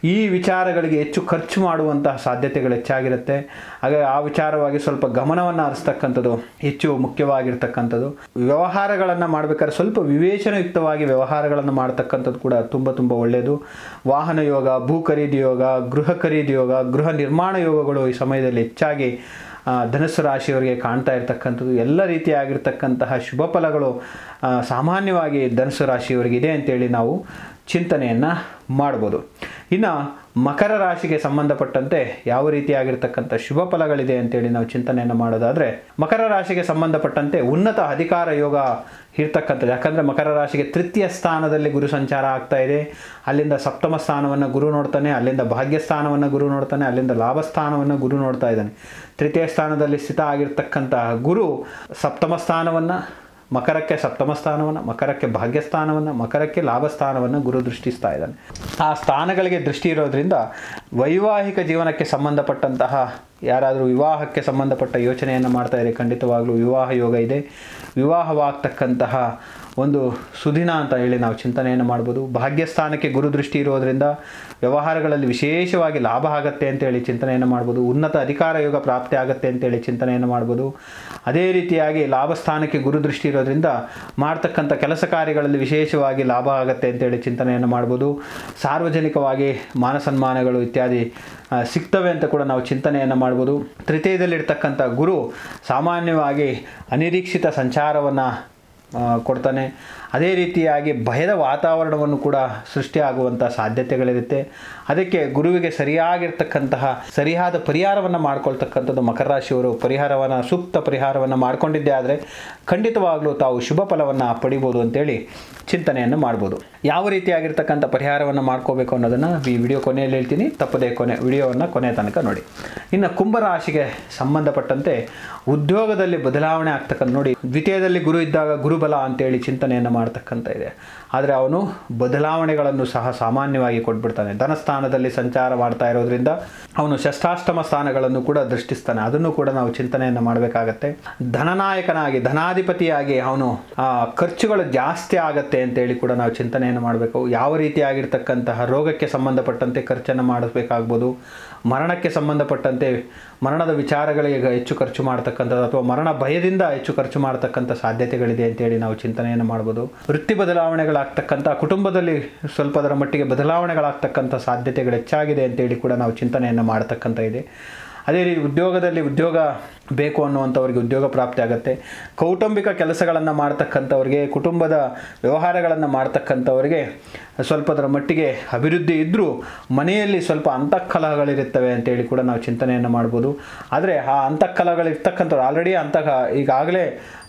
ಈ ವಿಚಾರಗಳಿಗೆ ಹೆಚ್ಚು ಖರ್ಚು ಮಾಡುವಂತಹ ಸಾಧ್ಯತೆಗಳು ಹೆಚ್ಚಾಗಿರುತ್ತೆ ಹಾಗೆ ಆ ವಿಚಾರವಾಗಿ ಸ್ವಲ್ಪ ಗಮನವನ್ನು ಹರಿಸ್ತಕ್ಕಂಥದ್ದು ಹೆಚ್ಚು ಮುಖ್ಯವಾಗಿರ್ತಕ್ಕಂಥದ್ದು ವ್ಯವಹಾರಗಳನ್ನು ಮಾಡಬೇಕಾದ್ರೆ ಸ್ವಲ್ಪ ವಿವೇಚನಯುಕ್ತವಾಗಿ ವ್ಯವಹಾರಗಳನ್ನು ಮಾಡ್ತಕ್ಕಂಥದ್ದು ಕೂಡ ತುಂಬ ತುಂಬ ಒಳ್ಳೆಯದು ವಾಹನ ಯೋಗ ಭೂ ಖರೀದಿ ಯೋಗ ಗೃಹ ಖರೀದಿ ಯೋಗ ಗೃಹ ನಿರ್ಮಾಣ ಯೋಗಗಳು ಈ ಸಮಯದಲ್ಲಿ ಹೆಚ್ಚಾಗಿ ಆ, ಧನುಸ್ಸು ರಾಶಿಯವರಿಗೆ ಕಾಣ್ತಾ ಇರ್ತಕ್ಕಂಥದ್ದು ಎಲ್ಲ ರೀತಿಯಾಗಿರ್ತಕ್ಕಂತಹ ಶುಭ ಫಲಗಳು ಆ, ಸಾಮಾನ್ಯವಾಗಿ ಧನುಸ್ಸು ರಾಶಿಯವರಿಗೆ ಇದೆ ಅಂತೇಳಿ ನಾವು ಚಿಂತನೆಯನ್ನು ಮಾಡ್ಬೋದು ಇನ್ನು ಮಕರ ರಾಶಿಗೆ ಸಂಬಂಧಪಟ್ಟಂತೆ ಯಾವ ರೀತಿಯಾಗಿರ್ತಕ್ಕಂಥ ಶುಭ ಫಲಗಳಿದೆ ಅಂತೇಳಿ ನಾವು ಚಿಂತನೆಯನ್ನು ಮಾಡೋದಾದರೆ ಮಕರ ರಾಶಿಗೆ ಸಂಬಂಧಪಟ್ಟಂತೆ ಉನ್ನತ ಅಧಿಕಾರ ಯೋಗ ಇರ್ತಕ್ಕಂಥದ್ದು ಯಾಕಂದರೆ ಮಕರ ರಾಶಿಗೆ ತೃತೀಯ ಸ್ಥಾನದಲ್ಲಿ ಗುರು ಸಂಚಾರ ಆಗ್ತಾ ಇದೆ ಅಲ್ಲಿಂದ ಸಪ್ತಮ ಸ್ಥಾನವನ್ನು ಗುರು ನೋಡ್ತಾನೆ ಅಲ್ಲಿಂದ ಭಾಗ್ಯ ಸ್ಥಾನವನ್ನು ಗುರು ನೋಡ್ತಾನೆ ಅಲ್ಲಿಂದ ಲಾಭ ಸ್ಥಾನವನ್ನು ಗುರು ನೋಡ್ತಾ ಇದ್ದಾನೆ ತೃತೀಯ ಸ್ಥಾನದಲ್ಲಿ ಸ್ಥಿತ ಆಗಿರ್ತಕ್ಕಂತಹ ಗುರು ಸಪ್ತಮ ಸ್ಥಾನವನ್ನು ಮಕರಕ್ಕೆ ಸಪ್ತಮ ಸ್ಥಾನವನ್ನು ಮಕರಕ್ಕೆ ಭಾಗ್ಯಸ್ಥಾನವನ್ನು ಮಕರಕ್ಕೆ ಲಾಭಸ್ಥಾನವನ್ನು ಗುರು ದೃಷ್ಟಿಸ್ತಾ ಇದ್ದಾನೆ ಆ ಸ್ಥಾನಗಳಿಗೆ ದೃಷ್ಟಿ ಇರೋದ್ರಿಂದ ವೈವಾಹಿಕ ಜೀವನಕ್ಕೆ ಸಂಬಂಧಪಟ್ಟಂತಹ ಯಾರಾದರೂ ವಿವಾಹಕ್ಕೆ ಸಂಬಂಧಪಟ್ಟ ಯೋಚನೆಯನ್ನು ಮಾಡ್ತಾ ಇದ್ದಾರೆ ಖಂಡಿತವಾಗ್ಲೂ ವಿವಾಹ ಯೋಗ ಇದೆ ವಿವಾಹವಾಗ್ತಕ್ಕಂತಹ ಒಂದು ಸುದಿನ ಅಂತ ಹೇಳಿ ನಾವು ಚಿಂತನೆಯನ್ನು ಮಾಡ್ಬೋದು ಭಾಗ್ಯಸ್ಥಾನಕ್ಕೆ ಗುರು ದೃಷ್ಟಿ ಇರೋದರಿಂದ ವ್ಯವಹಾರಗಳಲ್ಲಿ ವಿಶೇಷವಾಗಿ ಲಾಭ ಆಗತ್ತೆ ಅಂತೇಳಿ ಚಿಂತನೆಯನ್ನು ಮಾಡ್ಬೋದು ಉನ್ನತ ಅಧಿಕಾರ ಯೋಗ ಪ್ರಾಪ್ತಿ ಆಗುತ್ತೆ ಅಂತೇಳಿ ಚಿಂತನೆಯನ್ನು ಮಾಡ್ಬೋದು ಅದೇ ರೀತಿಯಾಗಿ ಲಾಭ ಸ್ಥಾನಕ್ಕೆ ಗುರು ದೃಷ್ಟಿ ಇರೋದ್ರಿಂದ ಮಾಡ್ತಕ್ಕಂಥ ಕೆಲಸ ಕಾರ್ಯಗಳಲ್ಲಿ ವಿಶೇಷವಾಗಿ ಲಾಭ ಆಗುತ್ತೆ ಅಂತೇಳಿ ಚಿಂತನೆಯನ್ನು ಮಾಡ್ಬೋದು ಸಾರ್ವಜನಿಕವಾಗಿ ಮಾನ ಸನ್ಮಾನಗಳು ಇತ್ಯಾದಿ ಆ, ಸಿಗ್ತವೆ ಅಂತ ಕೂಡ ನಾವು ಚಿಂತನೆಯನ್ನು ಮಾಡ್ಬೋದು ತೃತೀಯದಲ್ಲಿರ್ತಕ್ಕಂಥ ಗುರು ಸಾಮಾನ್ಯವಾಗಿ ಅನಿರೀಕ್ಷಿತ ಸಂಚಾರವನ್ನು ಕೊಡ್ತಾನೆ ಅದೇ ರೀತಿಯಾಗಿ ಭಯದ ವಾತಾವರಣವನ್ನು ಕೂಡ ಸೃಷ್ಟಿಯಾಗುವಂಥ ಸಾಧ್ಯತೆಗಳಿರುತ್ತೆ ಅದಕ್ಕೆ ಗುರುವಿಗೆ ಸರಿಯಾಗಿರ್ತಕ್ಕಂತಹ ಸರಿಯಾದ ಪರಿಹಾರವನ್ನು ಮಾಡ್ಕೊಳ್ತಕ್ಕಂಥದ್ದು ಮಕರ ರಾಶಿಯವರು ಪರಿಹಾರವನ್ನು ಸೂಕ್ತ ಪರಿಹಾರವನ್ನು ಮಾಡಿಕೊಂಡಿದ್ದೇ ಆದರೆ ಖಂಡಿತವಾಗಲೂ ತಾವು ಶುಭ ಫಲವನ್ನು ಪಡಿಬೋದು ಅಂತೇಳಿ ಚಿಂತನೆಯನ್ನು ಮಾಡ್ಬೋದು ಯಾವ ರೀತಿಯಾಗಿರ್ತಕ್ಕಂಥ ಪರಿಹಾರವನ್ನು ಮಾಡ್ಕೋಬೇಕು ಅನ್ನೋದನ್ನು ಈ ವಿಡಿಯೋ ಕೊನೆಯಲ್ಲಿ ಹೇಳ್ತೀನಿ ತಪ್ಪದೇ ಕೊನೆ ವಿಡಿಯೋವನ್ನು ಕೊನೆ ತನಕ ನೋಡಿ ಇನ್ನು ಕುಂಭರಾಶಿಗೆ ಸಂಬಂಧಪಟ್ಟಂತೆ ಉದ್ಯೋಗದಲ್ಲಿ ಬದಲಾವಣೆ ಆಗ್ತಕ್ಕಂಥ ನೋಡಿ ದ್ವಿತೀಯದಲ್ಲಿ ಗುರು ಇದ್ದಾಗ ಗುರುಬಲ ಅಂತೇಳಿ ಚಿಂತನೆಯನ್ನು ಮಾಡ್ತಕ್ಕಂಥ ಇದೆ ಆದರೆ ಅವನು ಬದಲಾವಣೆಗಳನ್ನು ಸಹ ಸಾಮಾನ್ಯವಾಗಿ ಕೊಟ್ಬಿಡ್ತಾನೆ ಧನಸ್ಥಾನದಲ್ಲಿ ಸಂಚಾರ ಮಾಡ್ತಾ ಇರೋದ್ರಿಂದ ಅವನು ಷಷ್ಟಾಷ್ಟಮ ಸ್ಥಾನಗಳನ್ನು ಕೂಡ ದೃಷ್ಟಿಸ್ತಾನೆ ಅದನ್ನು ಕೂಡ ನಾವು ಚಿಂತನೆಯನ್ನು ಮಾಡಬೇಕಾಗತ್ತೆ ಧನನಾಯಕನಾಗಿ ಧನಾಧಿಪತಿಯಾಗಿ ಅವನು ಆ, ಖರ್ಚುಗಳು ಜಾಸ್ತಿ ಆಗತ್ತೆ ಅಂತೇಳಿ ಕೂಡ ನಾವು ಚಿಂತನೆಯನ್ನು ಮಾಡಬೇಕು ಯಾವ ರೀತಿಯಾಗಿರ್ತಕ್ಕಂತಹ ರೋಗಕ್ಕೆ ಸಂಬಂಧಪಟ್ಟಂತೆ ಖರ್ಚನ್ನು ಮಾಡಿಸ್ಬೇಕಾಗ್ಬೋದು ಮರಣಕ್ಕೆ ಸಂಬಂಧಪಟ್ಟಂತೆ ಮರಣದ ವಿಚಾರಗಳಿಗೆ ಹೆಚ್ಚು ಖರ್ಚು ಮಾಡ್ತಕ್ಕಂಥದ್ದು ಅಥವಾ ಮರಣ ಭಯದಿಂದ ಹೆಚ್ಚು ಖರ್ಚು ಮಾಡ್ತಕ್ಕಂಥ ಸಾಧ್ಯತೆಗಳಿದೆ ಅಂತೇಳಿ ನಾವು ಚಿಂತನೆಯನ್ನು ಮಾಡ್ಬೋದು ವೃತ್ತಿ ಬದಲಾವಣೆಗಳಾಗ್ತಕ್ಕಂಥ ಕುಟುಂಬದಲ್ಲಿ ಸ್ವಲ್ಪದರ ಮಟ್ಟಿಗೆ ಬದಲಾವಣೆಗಳಾಗ್ತಕ್ಕಂಥ ಸಾಧ್ಯತೆಗಳು ಹೆಚ್ಚಾಗಿದೆ ಅಂತೇಳಿ ಕೂಡ ನಾವು ಚಿಂತನೆಯನ್ನು ಮಾಡ್ತಕ್ಕಂಥ ಇದೆ ಅದೇ ರೀತಿ ಉದ್ಯೋಗದಲ್ಲಿ ಉದ್ಯೋಗ ಬೇಕು ಅನ್ನುವಂಥವ್ರಿಗೆ ಉದ್ಯೋಗ ಪ್ರಾಪ್ತಿ ಆಗುತ್ತೆ ಕೌಟುಂಬಿಕ ಕೆಲಸಗಳನ್ನು ಮಾಡ್ತಕ್ಕಂಥವ್ರಿಗೆ ಕುಟುಂಬದ ವ್ಯವಹಾರಗಳನ್ನು ಮಾಡ್ತಕ್ಕಂಥವ್ರಿಗೆ ಸ್ವಲ್ಪದರ ಮಟ್ಟಿಗೆ ಅಭಿವೃದ್ಧಿ ಇದ್ದರೂ ಮನೆಯಲ್ಲಿ ಸ್ವಲ್ಪ ಅಂತಃಕಲಹಗಳಿರುತ್ತವೆ ಅಂತೇಳಿ ಕೂಡ ನಾವು ಚಿಂತನೆಯನ್ನು ಮಾಡ್ಬೋದು ಆದರೆ ಆ ಅಂತಃಕಲಹಗಳಿರ್ತಕ್ಕಂಥವ್ರು ಆಲ್ರೆಡಿ ಅಂತಃ ಈಗಾಗಲೇ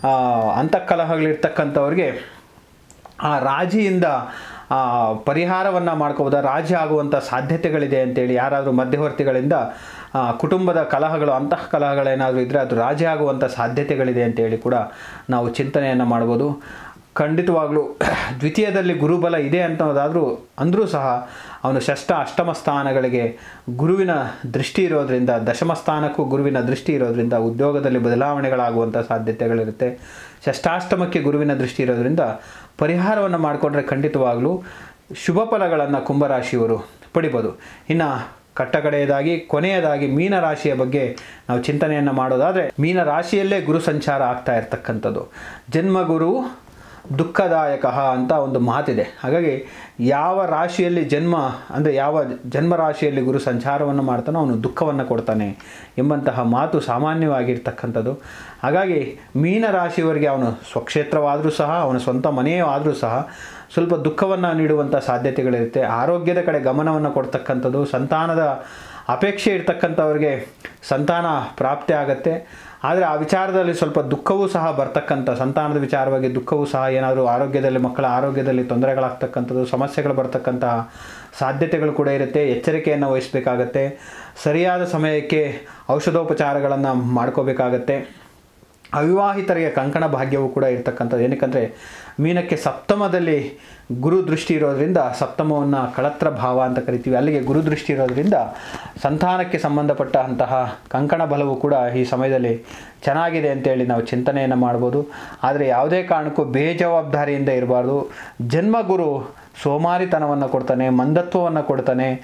ಅಂತಃಕಲಹಗಳಿರ್ತಕ್ಕಂಥವ್ರಿಗೆ ಆ ರಾಜಿಯಿಂದ ಆ, ಪರಿಹಾರವನ್ನು ಮಾಡ್ಕೋಬೋದ ರಾಜಿ ಆಗುವಂಥ ಸಾಧ್ಯತೆಗಳಿದೆ ಅಂತೇಳಿ ಯಾರಾದರೂ ಮಧ್ಯವರ್ತಿಗಳಿಂದ ಆ, ಕುಟುಂಬದ ಕಲಹಗಳು ಅಂತಃ ಕಲಹಗಳೇನಾದರೂ ಇದ್ದರೆ ಅದು ರಾಜಿ ಆಗುವಂಥ ಸಾಧ್ಯತೆಗಳಿದೆ ಅಂತೇಳಿ ಕೂಡ ನಾವು ಚಿಂತನೆಯನ್ನು ಮಾಡ್ಬೋದು ಖಂಡಿತವಾಗ್ಲೂ ದ್ವಿತೀಯದಲ್ಲಿ ಗುರುಬಲ ಇದೆ ಅಂತೋದಾದರೂ ಅಂದರೂ ಸಹ ಅವನು ಷಷ್ಠ ಅಷ್ಟಮ ಸ್ಥಾನಗಳಿಗೆ ಗುರುವಿನ ದೃಷ್ಟಿ ಇರೋದ್ರಿಂದ ದಶಮ ಸ್ಥಾನಕ್ಕೂ ಗುರುವಿನ ದೃಷ್ಟಿ ಇರೋದ್ರಿಂದ ಉದ್ಯೋಗದಲ್ಲಿ ಬದಲಾವಣೆಗಳಾಗುವಂಥ ಸಾಧ್ಯತೆಗಳಿರುತ್ತೆ ಷಷ್ಠಾಷ್ಟಮಕ್ಕೆ ಗುರುವಿನ ದೃಷ್ಟಿ ಇರೋದ್ರಿಂದ ಪರಿಹಾರವನ್ನು ಮಾಡಿಕೊಂಡ್ರೆ ಖಂಡಿತವಾಗಲೂ ಶುಭ ಫಲಗಳನ್ನು ಕುಂಭರಾಶಿಯವರು ಪಡಿಬೋದು ಇನ್ನು ಕಟ್ಟಕಡೆಯದಾಗಿ ಕೊನೆಯದಾಗಿ ಮೀನ ರಾಶಿಯ ಬಗ್ಗೆ ನಾವು ಚಿಂತನೆಯನ್ನು ಮಾಡೋದಾದರೆ ಮೀನ ರಾಶಿಯಲ್ಲೇ ಗುರು ಸಂಚಾರ ಆಗ್ತಾ ಇರ್ತಕ್ಕಂಥದ್ದು ಜನ್ಮಗುರು ದುಃಖದಾಯಕ ಅಂತ ಒಂದು ಮಾತಿದೆ ಹಾಗಾಗಿ ಯಾವ ರಾಶಿಯಲ್ಲಿ ಜನ್ಮ ಅಂದರೆ ಯಾವ ಜನ್ಮ ರಾಶಿಯಲ್ಲಿ ಗುರು ಸಂಚಾರವನ್ನು ಮಾಡ್ತಾನೋ ಅವನು ದುಃಖವನ್ನು ಕೊಡ್ತಾನೆ ಎಂಬಂತಹ ಮಾತು ಸಾಮಾನ್ಯವಾಗಿರ್ತಕ್ಕಂಥದ್ದು ಹಾಗಾಗಿ ಮೀನ ರಾಶಿಯವರಿಗೆ ಅವನು ಸ್ವಕ್ಷೇತ್ರವಾದರೂ ಸಹ ಅವನ ಸ್ವಂತ ಮನೆಯೇ ಆದರೂ ಸಹ ಸ್ವಲ್ಪ ದುಃಖವನ್ನು ನೀಡುವಂಥ ಸಾಧ್ಯತೆಗಳಿರುತ್ತೆ ಆರೋಗ್ಯದ ಕಡೆ ಗಮನವನ್ನು ಕೊಡ್ತಕ್ಕಂಥದ್ದು ಸಂತಾನದ ಅಪೇಕ್ಷೆ ಇರ್ತಕ್ಕಂಥವ್ರಿಗೆ ಸಂತಾನ ಪ್ರಾಪ್ತಿ ಆಗತ್ತೆ ಆದರೆ ಆ ವಿಚಾರದಲ್ಲಿ ಸ್ವಲ್ಪ ದುಃಖವೂ ಸಹ ಬರ್ತಕ್ಕಂಥ ಸಂತಾನದ ವಿಚಾರವಾಗಿ ದುಃಖವೂ ಸಹ ಏನಾದರೂ ಆರೋಗ್ಯದಲ್ಲಿ ಮಕ್ಕಳ ಆರೋಗ್ಯದಲ್ಲಿ ತೊಂದರೆಗಳಾಗ್ತಕ್ಕಂಥದ್ದು ಸಮಸ್ಯೆಗಳು ಬರ್ತಕ್ಕಂತಹ ಸಾಧ್ಯತೆಗಳು ಕೂಡ ಇರುತ್ತೆ ಎಚ್ಚರಿಕೆಯನ್ನು ವಹಿಸಬೇಕಾಗತ್ತೆ ಸರಿಯಾದ ಸಮಯಕ್ಕೆ ಔಷಧೋಪಚಾರಗಳನ್ನು ಮಾಡ್ಕೋಬೇಕಾಗತ್ತೆ ಅವಿವಾಹಿತರಿಗೆ ಕಂಕಣ ಭಾಗ್ಯವೂ ಕೂಡ ಇರ್ತಕ್ಕಂಥದ್ದು ಏನಕ್ಕಂದರೆ ಮೀನಕ್ಕೆ ಸಪ್ತಮದಲ್ಲಿ ಗುರು ದೃಷ್ಟಿ ಇರೋದ್ರಿಂದ ಸಪ್ತಮವನ್ನು ಕಳತ್ರ ಭಾವ ಅಂತ ಕರಿತೀವಿ ಅಲ್ಲಿಗೆ ಗುರು ದೃಷ್ಟಿ ಇರೋದ್ರಿಂದ ಸಂತಾನಕ್ಕೆ ಸಂಬಂಧಪಟ್ಟಂತಹ ಕಂಕಣ ಬಲವು ಕೂಡ ಈ ಸಮಯದಲ್ಲಿ ಚೆನ್ನಾಗಿದೆ ಅಂತೇಳಿ ನಾವು ಚಿಂತನೆಯನ್ನು ಮಾಡ್ಬೋದು ಆದರೆ ಯಾವುದೇ ಕಾರಣಕ್ಕೂ ಬೇಜವಾಬ್ದಾರಿಯಿಂದ ಇರಬಾರ್ದು ಜನ್ಮಗುರು ಸೋಮಾರಿತನವನ್ನು ಕೊಡ್ತಾನೆ ಮಂದತ್ವವನ್ನು ಕೊಡ್ತಾನೆ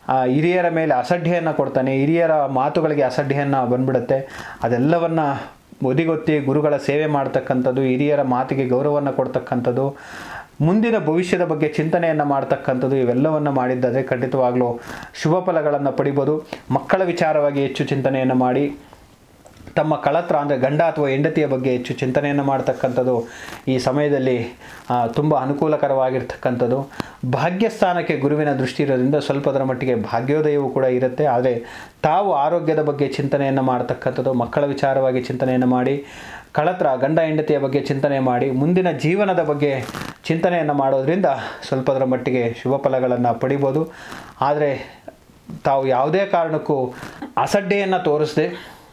ಆ, ಹಿರಿಯರ ಮೇಲೆ ಅಸಡ್ಡೆಯನ್ನು ಕೊಡ್ತಾನೆ ಹಿರಿಯರ ಮಾತುಗಳಿಗೆ ಅಸಡ್ಡೆಯನ್ನು ಬಂದ್ಬಿಡುತ್ತೆ ಅದೆಲ್ಲವನ್ನು ಒದಿಗೊತ್ತಿ ಗುರುಗಳ ಸೇವೆ ಮಾಡ್ತಕ್ಕಂಥದ್ದು ಹಿರಿಯರ ಮಾತಿಗೆ ಗೌರವವನ್ನು ಕೊಡ್ತಕ್ಕಂಥದ್ದು ಮುಂದಿನ ಭವಿಷ್ಯದ ಬಗ್ಗೆ ಚಿಂತನೆಯನ್ನು ಮಾಡ್ತಕ್ಕಂಥದ್ದು ಇವೆಲ್ಲವನ್ನು ಮಾಡಿದ್ದರೆ ಖಂಡಿತವಾಗ್ಲೂ ಶುಭ ಫಲಗಳನ್ನು ಪಡಿಬೋದು ಮಕ್ಕಳ ವಿಚಾರವಾಗಿ ಹೆಚ್ಚು ಚಿಂತನೆಯನ್ನು ಮಾಡಿ ತಮ್ಮ ಕಳತ್ರ ಅಂದರೆ ಗಂಡ ಅಥವಾ ಹೆಂಡತಿಯ ಬಗ್ಗೆ ಹೆಚ್ಚು ಚಿಂತನೆಯನ್ನು ಮಾಡ್ತಕ್ಕಂಥದ್ದು ಈ ಸಮಯದಲ್ಲಿ ತುಂಬ ಅನುಕೂಲಕರವಾಗಿರ್ತಕ್ಕಂಥದ್ದು ಭಾಗ್ಯಸ್ಥಾನಕ್ಕೆ ಗುರುವಿನ ದೃಷ್ಟಿ ಇರೋದ್ರಿಂದ ಸ್ವಲ್ಪದರ ಮಟ್ಟಿಗೆ ಭಾಗ್ಯೋದಯವು ಕೂಡ ಇರುತ್ತೆ ಆದರೆ ತಾವು ಆರೋಗ್ಯದ ಬಗ್ಗೆ ಚಿಂತನೆಯನ್ನು ಮಾಡ್ತಕ್ಕಂಥದ್ದು ಮಕ್ಕಳ ವಿಚಾರವಾಗಿ ಚಿಂತನೆಯನ್ನು ಮಾಡಿ ಕಳತ್ರ ಗಂಡ ಹೆಂಡತಿಯ ಬಗ್ಗೆ ಚಿಂತನೆ ಮಾಡಿ ಮುಂದಿನ ಜೀವನದ ಬಗ್ಗೆ ಚಿಂತನೆಯನ್ನು ಮಾಡೋದ್ರಿಂದ ಸ್ವಲ್ಪದರ ಮಟ್ಟಿಗೆ ಶುಭ ಫಲಗಳನ್ನು ಪಡಿಬೋದು ಆದರೆ ತಾವು ಯಾವುದೇ ಕಾರಣಕ್ಕೂ ಅಸಡ್ಡೆಯನ್ನು ತೋರಿಸದೆ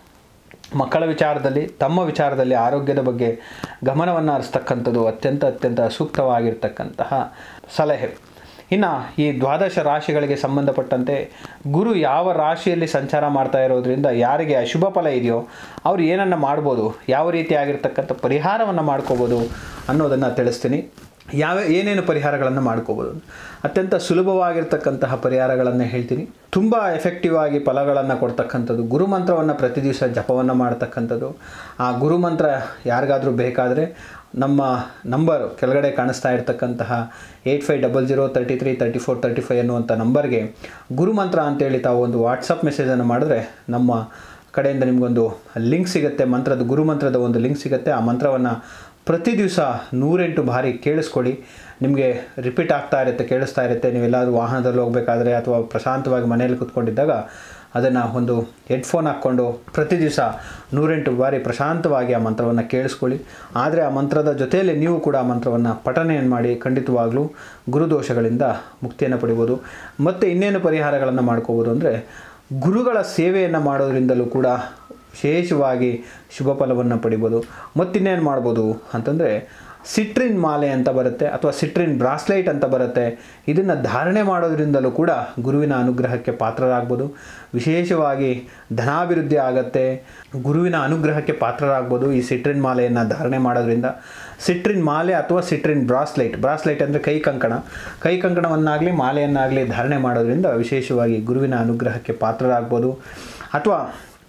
ಮಕ್ಕಳ ವಿಚಾರದಲ್ಲಿ ತಮ್ಮ ವಿಚಾರದಲ್ಲಿ ಆರೋಗ್ಯದ ಬಗ್ಗೆ ಗಮನವನ್ನು ಹರಿಸ್ತಕ್ಕಂಥದ್ದು ಅತ್ಯಂತ ಅತ್ಯಂತ ಸೂಕ್ತವಾಗಿರ್ತಕ್ಕಂತಹ ಸಲಹೆ ಇನ್ನು ಈ ದ್ವಾದಶ ರಾಶಿಗಳಿಗೆ ಸಂಬಂಧಪಟ್ಟಂತೆ ಗುರು ಯಾವ ರಾಶಿಯಲ್ಲಿ ಸಂಚಾರ ಮಾಡ್ತಾ ಇರೋದ್ರಿಂದ ಯಾರಿಗೆ ಅಶುಭ ಫಲ ಇದೆಯೋ ಅವ್ರು ಏನನ್ನು ಮಾಡ್ಬೋದು ಯಾವ ರೀತಿಯಾಗಿರ್ತಕ್ಕಂಥ ಪರಿಹಾರವನ್ನು ಮಾಡ್ಕೋಬೋದು ಅನ್ನೋದನ್ನು ತಿಳಿಸ್ತೀನಿ ಯಾವ ಏನೇನು ಪರಿಹಾರಗಳನ್ನು ಮಾಡ್ಕೋಬೋದು ಅತ್ಯಂತ ಸುಲಭವಾಗಿರ್ತಕ್ಕಂತಹ ಪರಿಹಾರಗಳನ್ನು ಹೇಳ್ತೀನಿ ತುಂಬ ಎಫೆಕ್ಟಿವ್ ಆಗಿ ಫಲಗಳನ್ನು ಕೊಡ್ತಕ್ಕಂಥದ್ದು ಗುರುಮಂತ್ರವನ್ನು ಪ್ರತಿ ದಿವಸ ಜಪವನ್ನು ಮಾಡ್ತಕ್ಕಂಥದ್ದು ಆ ಗುರುಮಂತ್ರ ಯಾರಿಗಾದರೂ ಬೇಕಾದರೆ ನಮ್ಮ ನಂಬರ್ ಕೆಳಗಡೆ ಕಾಣಿಸ್ತಾ ಇರ್ತಕ್ಕಂತಹ eight five double zero thirty three thirty four thirty five ಅನ್ನುವಂಥ ನಂಬರ್ಗೆ ಗುರುಮಂತ್ರ ಅಂತೇಳಿ ತಾವು ಒಂದು ವಾಟ್ಸಪ್ ಮೆಸೇಜನ್ನು ಮಾಡಿದ್ರೆ ನಮ್ಮ ಕಡೆಯಿಂದ ನಿಮಗೊಂದು ಲಿಂಕ್ ಸಿಗುತ್ತೆ ಮಂತ್ರದ ಗುರುಮಂತ್ರದ ಒಂದು ಲಿಂಕ್ ಸಿಗುತ್ತೆ ಆ ಮಂತ್ರವನ್ನು ಪ್ರತಿ ದಿವಸ ನೂರೆಂಟು ಬಾರಿ ಕೇಳಿಸ್ಕೊಳ್ಳಿ ನಿಮಗೆ ರಿಪೀಟ್ ಆಗ್ತಾ ಇರುತ್ತೆ ಕೇಳಿಸ್ತಾ ಇರುತ್ತೆ ನೀವೆಲ್ಲಾದರೂ ವಾಹನದಲ್ಲಿ ಹೋಗಬೇಕಾದ್ರೆ ಅಥವಾ ಪ್ರಶಾಂತವಾಗಿ ಮನೆಯಲ್ಲಿ ಕೂತ್ಕೊಂಡಿದ್ದಾಗ ಅದನ್ನು ಒಂದು ಹೆಡ್ಫೋನ್ ಹಾಕ್ಕೊಂಡು ಪ್ರತಿ ದಿವಸ ನೂರೆಂಟು ಬಾರಿ ಪ್ರಶಾಂತವಾಗಿ ಆ ಮಂತ್ರವನ್ನು ಕೇಳಿಸ್ಕೊಳ್ಳಿ ಆದರೆ ಆ ಮಂತ್ರದ ಜೊತೆಯಲ್ಲಿ ನೀವು ಕೂಡ ಆ ಮಂತ್ರವನ್ನು ಪಠನೆಯನ್ನು ಮಾಡಿ ಖಂಡಿತವಾಗ್ಲೂ ಗುರುದೋಷಗಳಿಂದ ಮುಕ್ತಿಯನ್ನು ಪಡಿಬೋದು ಮತ್ತು ಇನ್ನೇನು ಪರಿಹಾರಗಳನ್ನು ಮಾಡ್ಕೋಬೋದು ಅಂದರೆ ಗುರುಗಳ ಸೇವೆಯನ್ನು ಮಾಡೋದ್ರಿಂದಲೂ ಕೂಡ ವಿಶೇಷವಾಗಿ ಶುಭ ಫಲವನ್ನು ಪಡಿಬೋದು ಮತ್ತಿನ್ನೇನು ಮಾಡ್ಬೋದು ಅಂತಂದರೆ ಸಿಟ್ರಿನ್ ಮಾಲೆ ಅಂತ ಬರುತ್ತೆ ಅಥವಾ ಸಿಟ್ರಿನ್ ಬ್ರಾಸ್ಲೈಟ್ ಅಂತ ಬರುತ್ತೆ ಇದನ್ನು ಧಾರಣೆ ಮಾಡೋದ್ರಿಂದಲೂ ಕೂಡ ಗುರುವಿನ ಅನುಗ್ರಹಕ್ಕೆ ಪಾತ್ರರಾಗ್ಬೋದು ವಿಶೇಷವಾಗಿ ಧನಾಭಿವೃದ್ಧಿ ಆಗತ್ತೆ ಗುರುವಿನ ಅನುಗ್ರಹಕ್ಕೆ ಪಾತ್ರರಾಗ್ಬೋದು ಈ ಸಿಟ್ರಿನ್ ಮಾಲೆಯನ್ನು ಧಾರಣೆ ಮಾಡೋದ್ರಿಂದ ಸಿಟ್ರಿನ್ ಮಾಲೆ ಅಥವಾ ಸಿಟ್ರಿನ್ ಬ್ರಾಸ್ಲೈಟ್ ಬ್ರಾಸ್ಲೈಟ್ ಅಂದರೆ ಕೈ ಕಂಕಣ ಕೈ ಕಂಕಣವನ್ನಾಗಲಿ ಮಾಲೆಯನ್ನಾಗಲಿ ಧಾರಣೆ ಮಾಡೋದ್ರಿಂದ ವಿಶೇಷವಾಗಿ ಗುರುವಿನ ಅನುಗ್ರಹಕ್ಕೆ ಪಾತ್ರರಾಗ್ಬೋದು ಅಥವಾ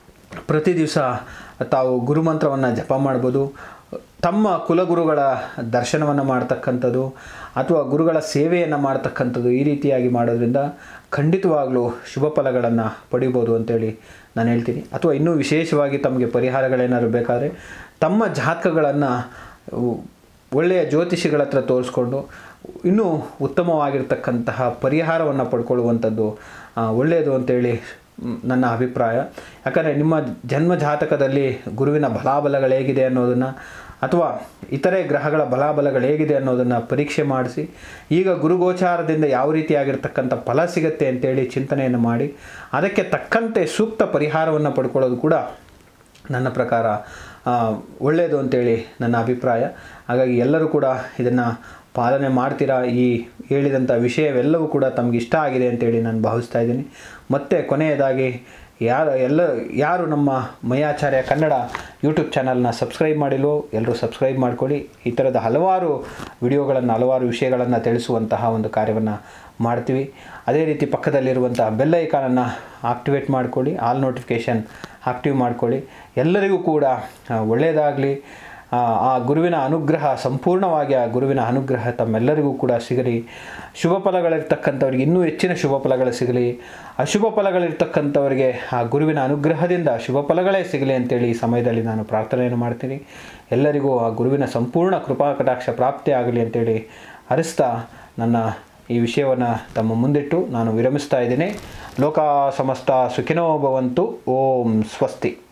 ಪ್ರತಿ ದಿವಸ ತಾವು ಗುರುಮಂತ್ರವನ್ನು ಜಪ ಮಾಡ್ಬೋದು ತಮ್ಮ ಕುಲಗುರುಗಳ ದರ್ಶನವನ್ನು ಮಾಡ್ತಕ್ಕಂಥದ್ದು ಅಥವಾ ಗುರುಗಳ ಸೇವೆಯನ್ನು ಮಾಡ್ತಕ್ಕಂಥದ್ದು ಈ ರೀತಿಯಾಗಿ ಮಾಡೋದ್ರಿಂದ ಖಂಡಿತವಾಗಲೂ ಶುಭ ಫಲಗಳನ್ನು ಪಡಿಬೋದು ಅಂತೇಳಿ ನಾನು ಹೇಳ್ತೀನಿ ಅಥವಾ ಇನ್ನೂ ವಿಶೇಷವಾಗಿ ತಮಗೆ ಪರಿಹಾರಗಳೇನಾದ್ರು ಬೇಕಾದರೆ ತಮ್ಮ ಜಾತಕಗಳನ್ನು ಒಳ್ಳೆಯ ಜ್ಯೋತಿಷಿಗಳ ಹತ್ರ ತೋರಿಸ್ಕೊಂಡು ಇನ್ನೂ ಉತ್ತಮವಾಗಿರ್ತಕ್ಕಂತಹ ಪರಿಹಾರವನ್ನು ಪಡ್ಕೊಳ್ಳುವಂಥದ್ದು ಆ, ಒಳ್ಳೆಯದು ಅಂತೇಳಿ ಮ್, ನನ್ನ ಅಭಿಪ್ರಾಯ ಯಾಕಂದರೆ ನಿಮ್ಮ ಜನ್ಮ ಜಾತಕದಲ್ಲಿ ಗುರುವಿನ ಬಲಾಬಲಗಳು ಹೇಗಿದೆ ಅನ್ನೋದನ್ನು ಅಥವಾ ಇತರೆ ಗ್ರಹಗಳ ಬಲಾಬಲಗಳು ಹೇಗಿದೆ ಅನ್ನೋದನ್ನು ಪರೀಕ್ಷೆ ಮಾಡಿಸಿ ಈಗ ಗುರುಗೋಚಾರದಿಂದ ಯಾವ ರೀತಿಯಾಗಿರ್ತಕ್ಕಂಥ ಫಲ ಸಿಗುತ್ತೆ ಅಂತೇಳಿ ಚಿಂತನೆಯನ್ನು ಮಾಡಿ ಅದಕ್ಕೆ ತಕ್ಕಂತೆ ಸೂಕ್ತ ಪರಿಹಾರವನ್ನು ಪಡ್ಕೊಳ್ಳೋದು ಕೂಡ ನನ್ನ ಪ್ರಕಾರ ಆ, ಒಳ್ಳೆಯದು ಅಂತೇಳಿ ನನ್ನ ಅಭಿಪ್ರಾಯ ಹಾಗಾಗಿ ಎಲ್ಲರೂ ಕೂಡ ಇದನ್ನು ಪಾಲನೆ ಮಾಡ್ತೀರಾ ಈ ಹೇಳಿದಂಥ ವಿಷಯವೆಲ್ಲವೂ ಕೂಡ ತಮಗೆ ಇಷ್ಟ ಆಗಿದೆ ಅಂತೇಳಿ ನಾನು ಭಾವಿಸ್ತಾ ಇದ್ದೀನಿ ಮತ್ತು ಕೊನೆಯದಾಗಿ ಯಾರು ಎಲ್ಲ ಯಾರು ನಮ್ಮ ಮಯಾಚಾರ್ಯ ಕನ್ನಡ ಯೂಟ್ಯೂಬ್ ಚಾನಲ್ನ ಸಬ್ಸ್ಕ್ರೈಬ್ ಮಾಡಿಲ್ವೋ ಎಲ್ಲರೂ ಸಬ್ಸ್ಕ್ರೈಬ್ ಮಾಡ್ಕೊಳ್ಳಿ ಈ ಥರದ ಹಲವಾರು ವಿಡಿಯೋಗಳನ್ನು ಹಲವಾರು ವಿಷಯಗಳನ್ನು ತಿಳಿಸುವಂತಹ ಒಂದು ಕಾರ್ಯವನ್ನು ಮಾಡ್ತೀವಿ ಅದೇ ರೀತಿ ಪಕ್ಕದಲ್ಲಿರುವಂತಹ ಬೆಲ್ ಐಕಾನನ್ನು ಆಕ್ಟಿವೇಟ್ ಮಾಡ್ಕೊಳ್ಳಿ ಆಲ್ ನೋಟಿಫಿಕೇಷನ್ ಆಕ್ಟಿವ್ ಮಾಡ್ಕೊಳ್ಳಿ ಎಲ್ಲರಿಗೂ ಕೂಡ ಒಳ್ಳೆಯದಾಗಲಿ ಆ ಗುರುವಿನ ಅನುಗ್ರಹ ಸಂಪೂರ್ಣವಾಗಿ ಆ ಗುರುವಿನ ಅನುಗ್ರಹ ತಮ್ಮೆಲ್ಲರಿಗೂ ಕೂಡ ಸಿಗಲಿ ಶುಭ ಫಲಗಳಿರ್ತಕ್ಕಂಥವ್ರಿಗೆ ಇನ್ನೂ ಹೆಚ್ಚಿನ ಶುಭ ಫಲಗಳು ಸಿಗಲಿ ಅಶುಭ ಫಲಗಳಿರ್ತಕ್ಕಂಥವರಿಗೆ ಆ ಗುರುವಿನ ಅನುಗ್ರಹದಿಂದ ಶುಭ ಫಲಗಳೇ ಸಿಗಲಿ ಅಂತೇಳಿ ಈ ಸಮಯದಲ್ಲಿ ನಾನು ಪ್ರಾರ್ಥನೆಯನ್ನು ಮಾಡ್ತೀನಿ ಎಲ್ಲರಿಗೂ ಆ ಗುರುವಿನ ಸಂಪೂರ್ಣ ಕೃಪಾ ಕಟಾಕ್ಷ ಪ್ರಾಪ್ತಿ ಆಗಲಿ ಅಂತೇಳಿ ಹರಿಸ್ತಾ ನನ್ನ ಈ ವಿಷಯವನ್ನು ತಮ್ಮ ಮುಂದಿಟ್ಟು ನಾನು ವಿರಮಿಸ್ತಾ ಇದ್ದೀನಿ ಲೋಕ ಸಮಸ್ತ ಸುಖಿನೋ ಭವಂತು ಓಂ ಸ್ವಸ್ತಿ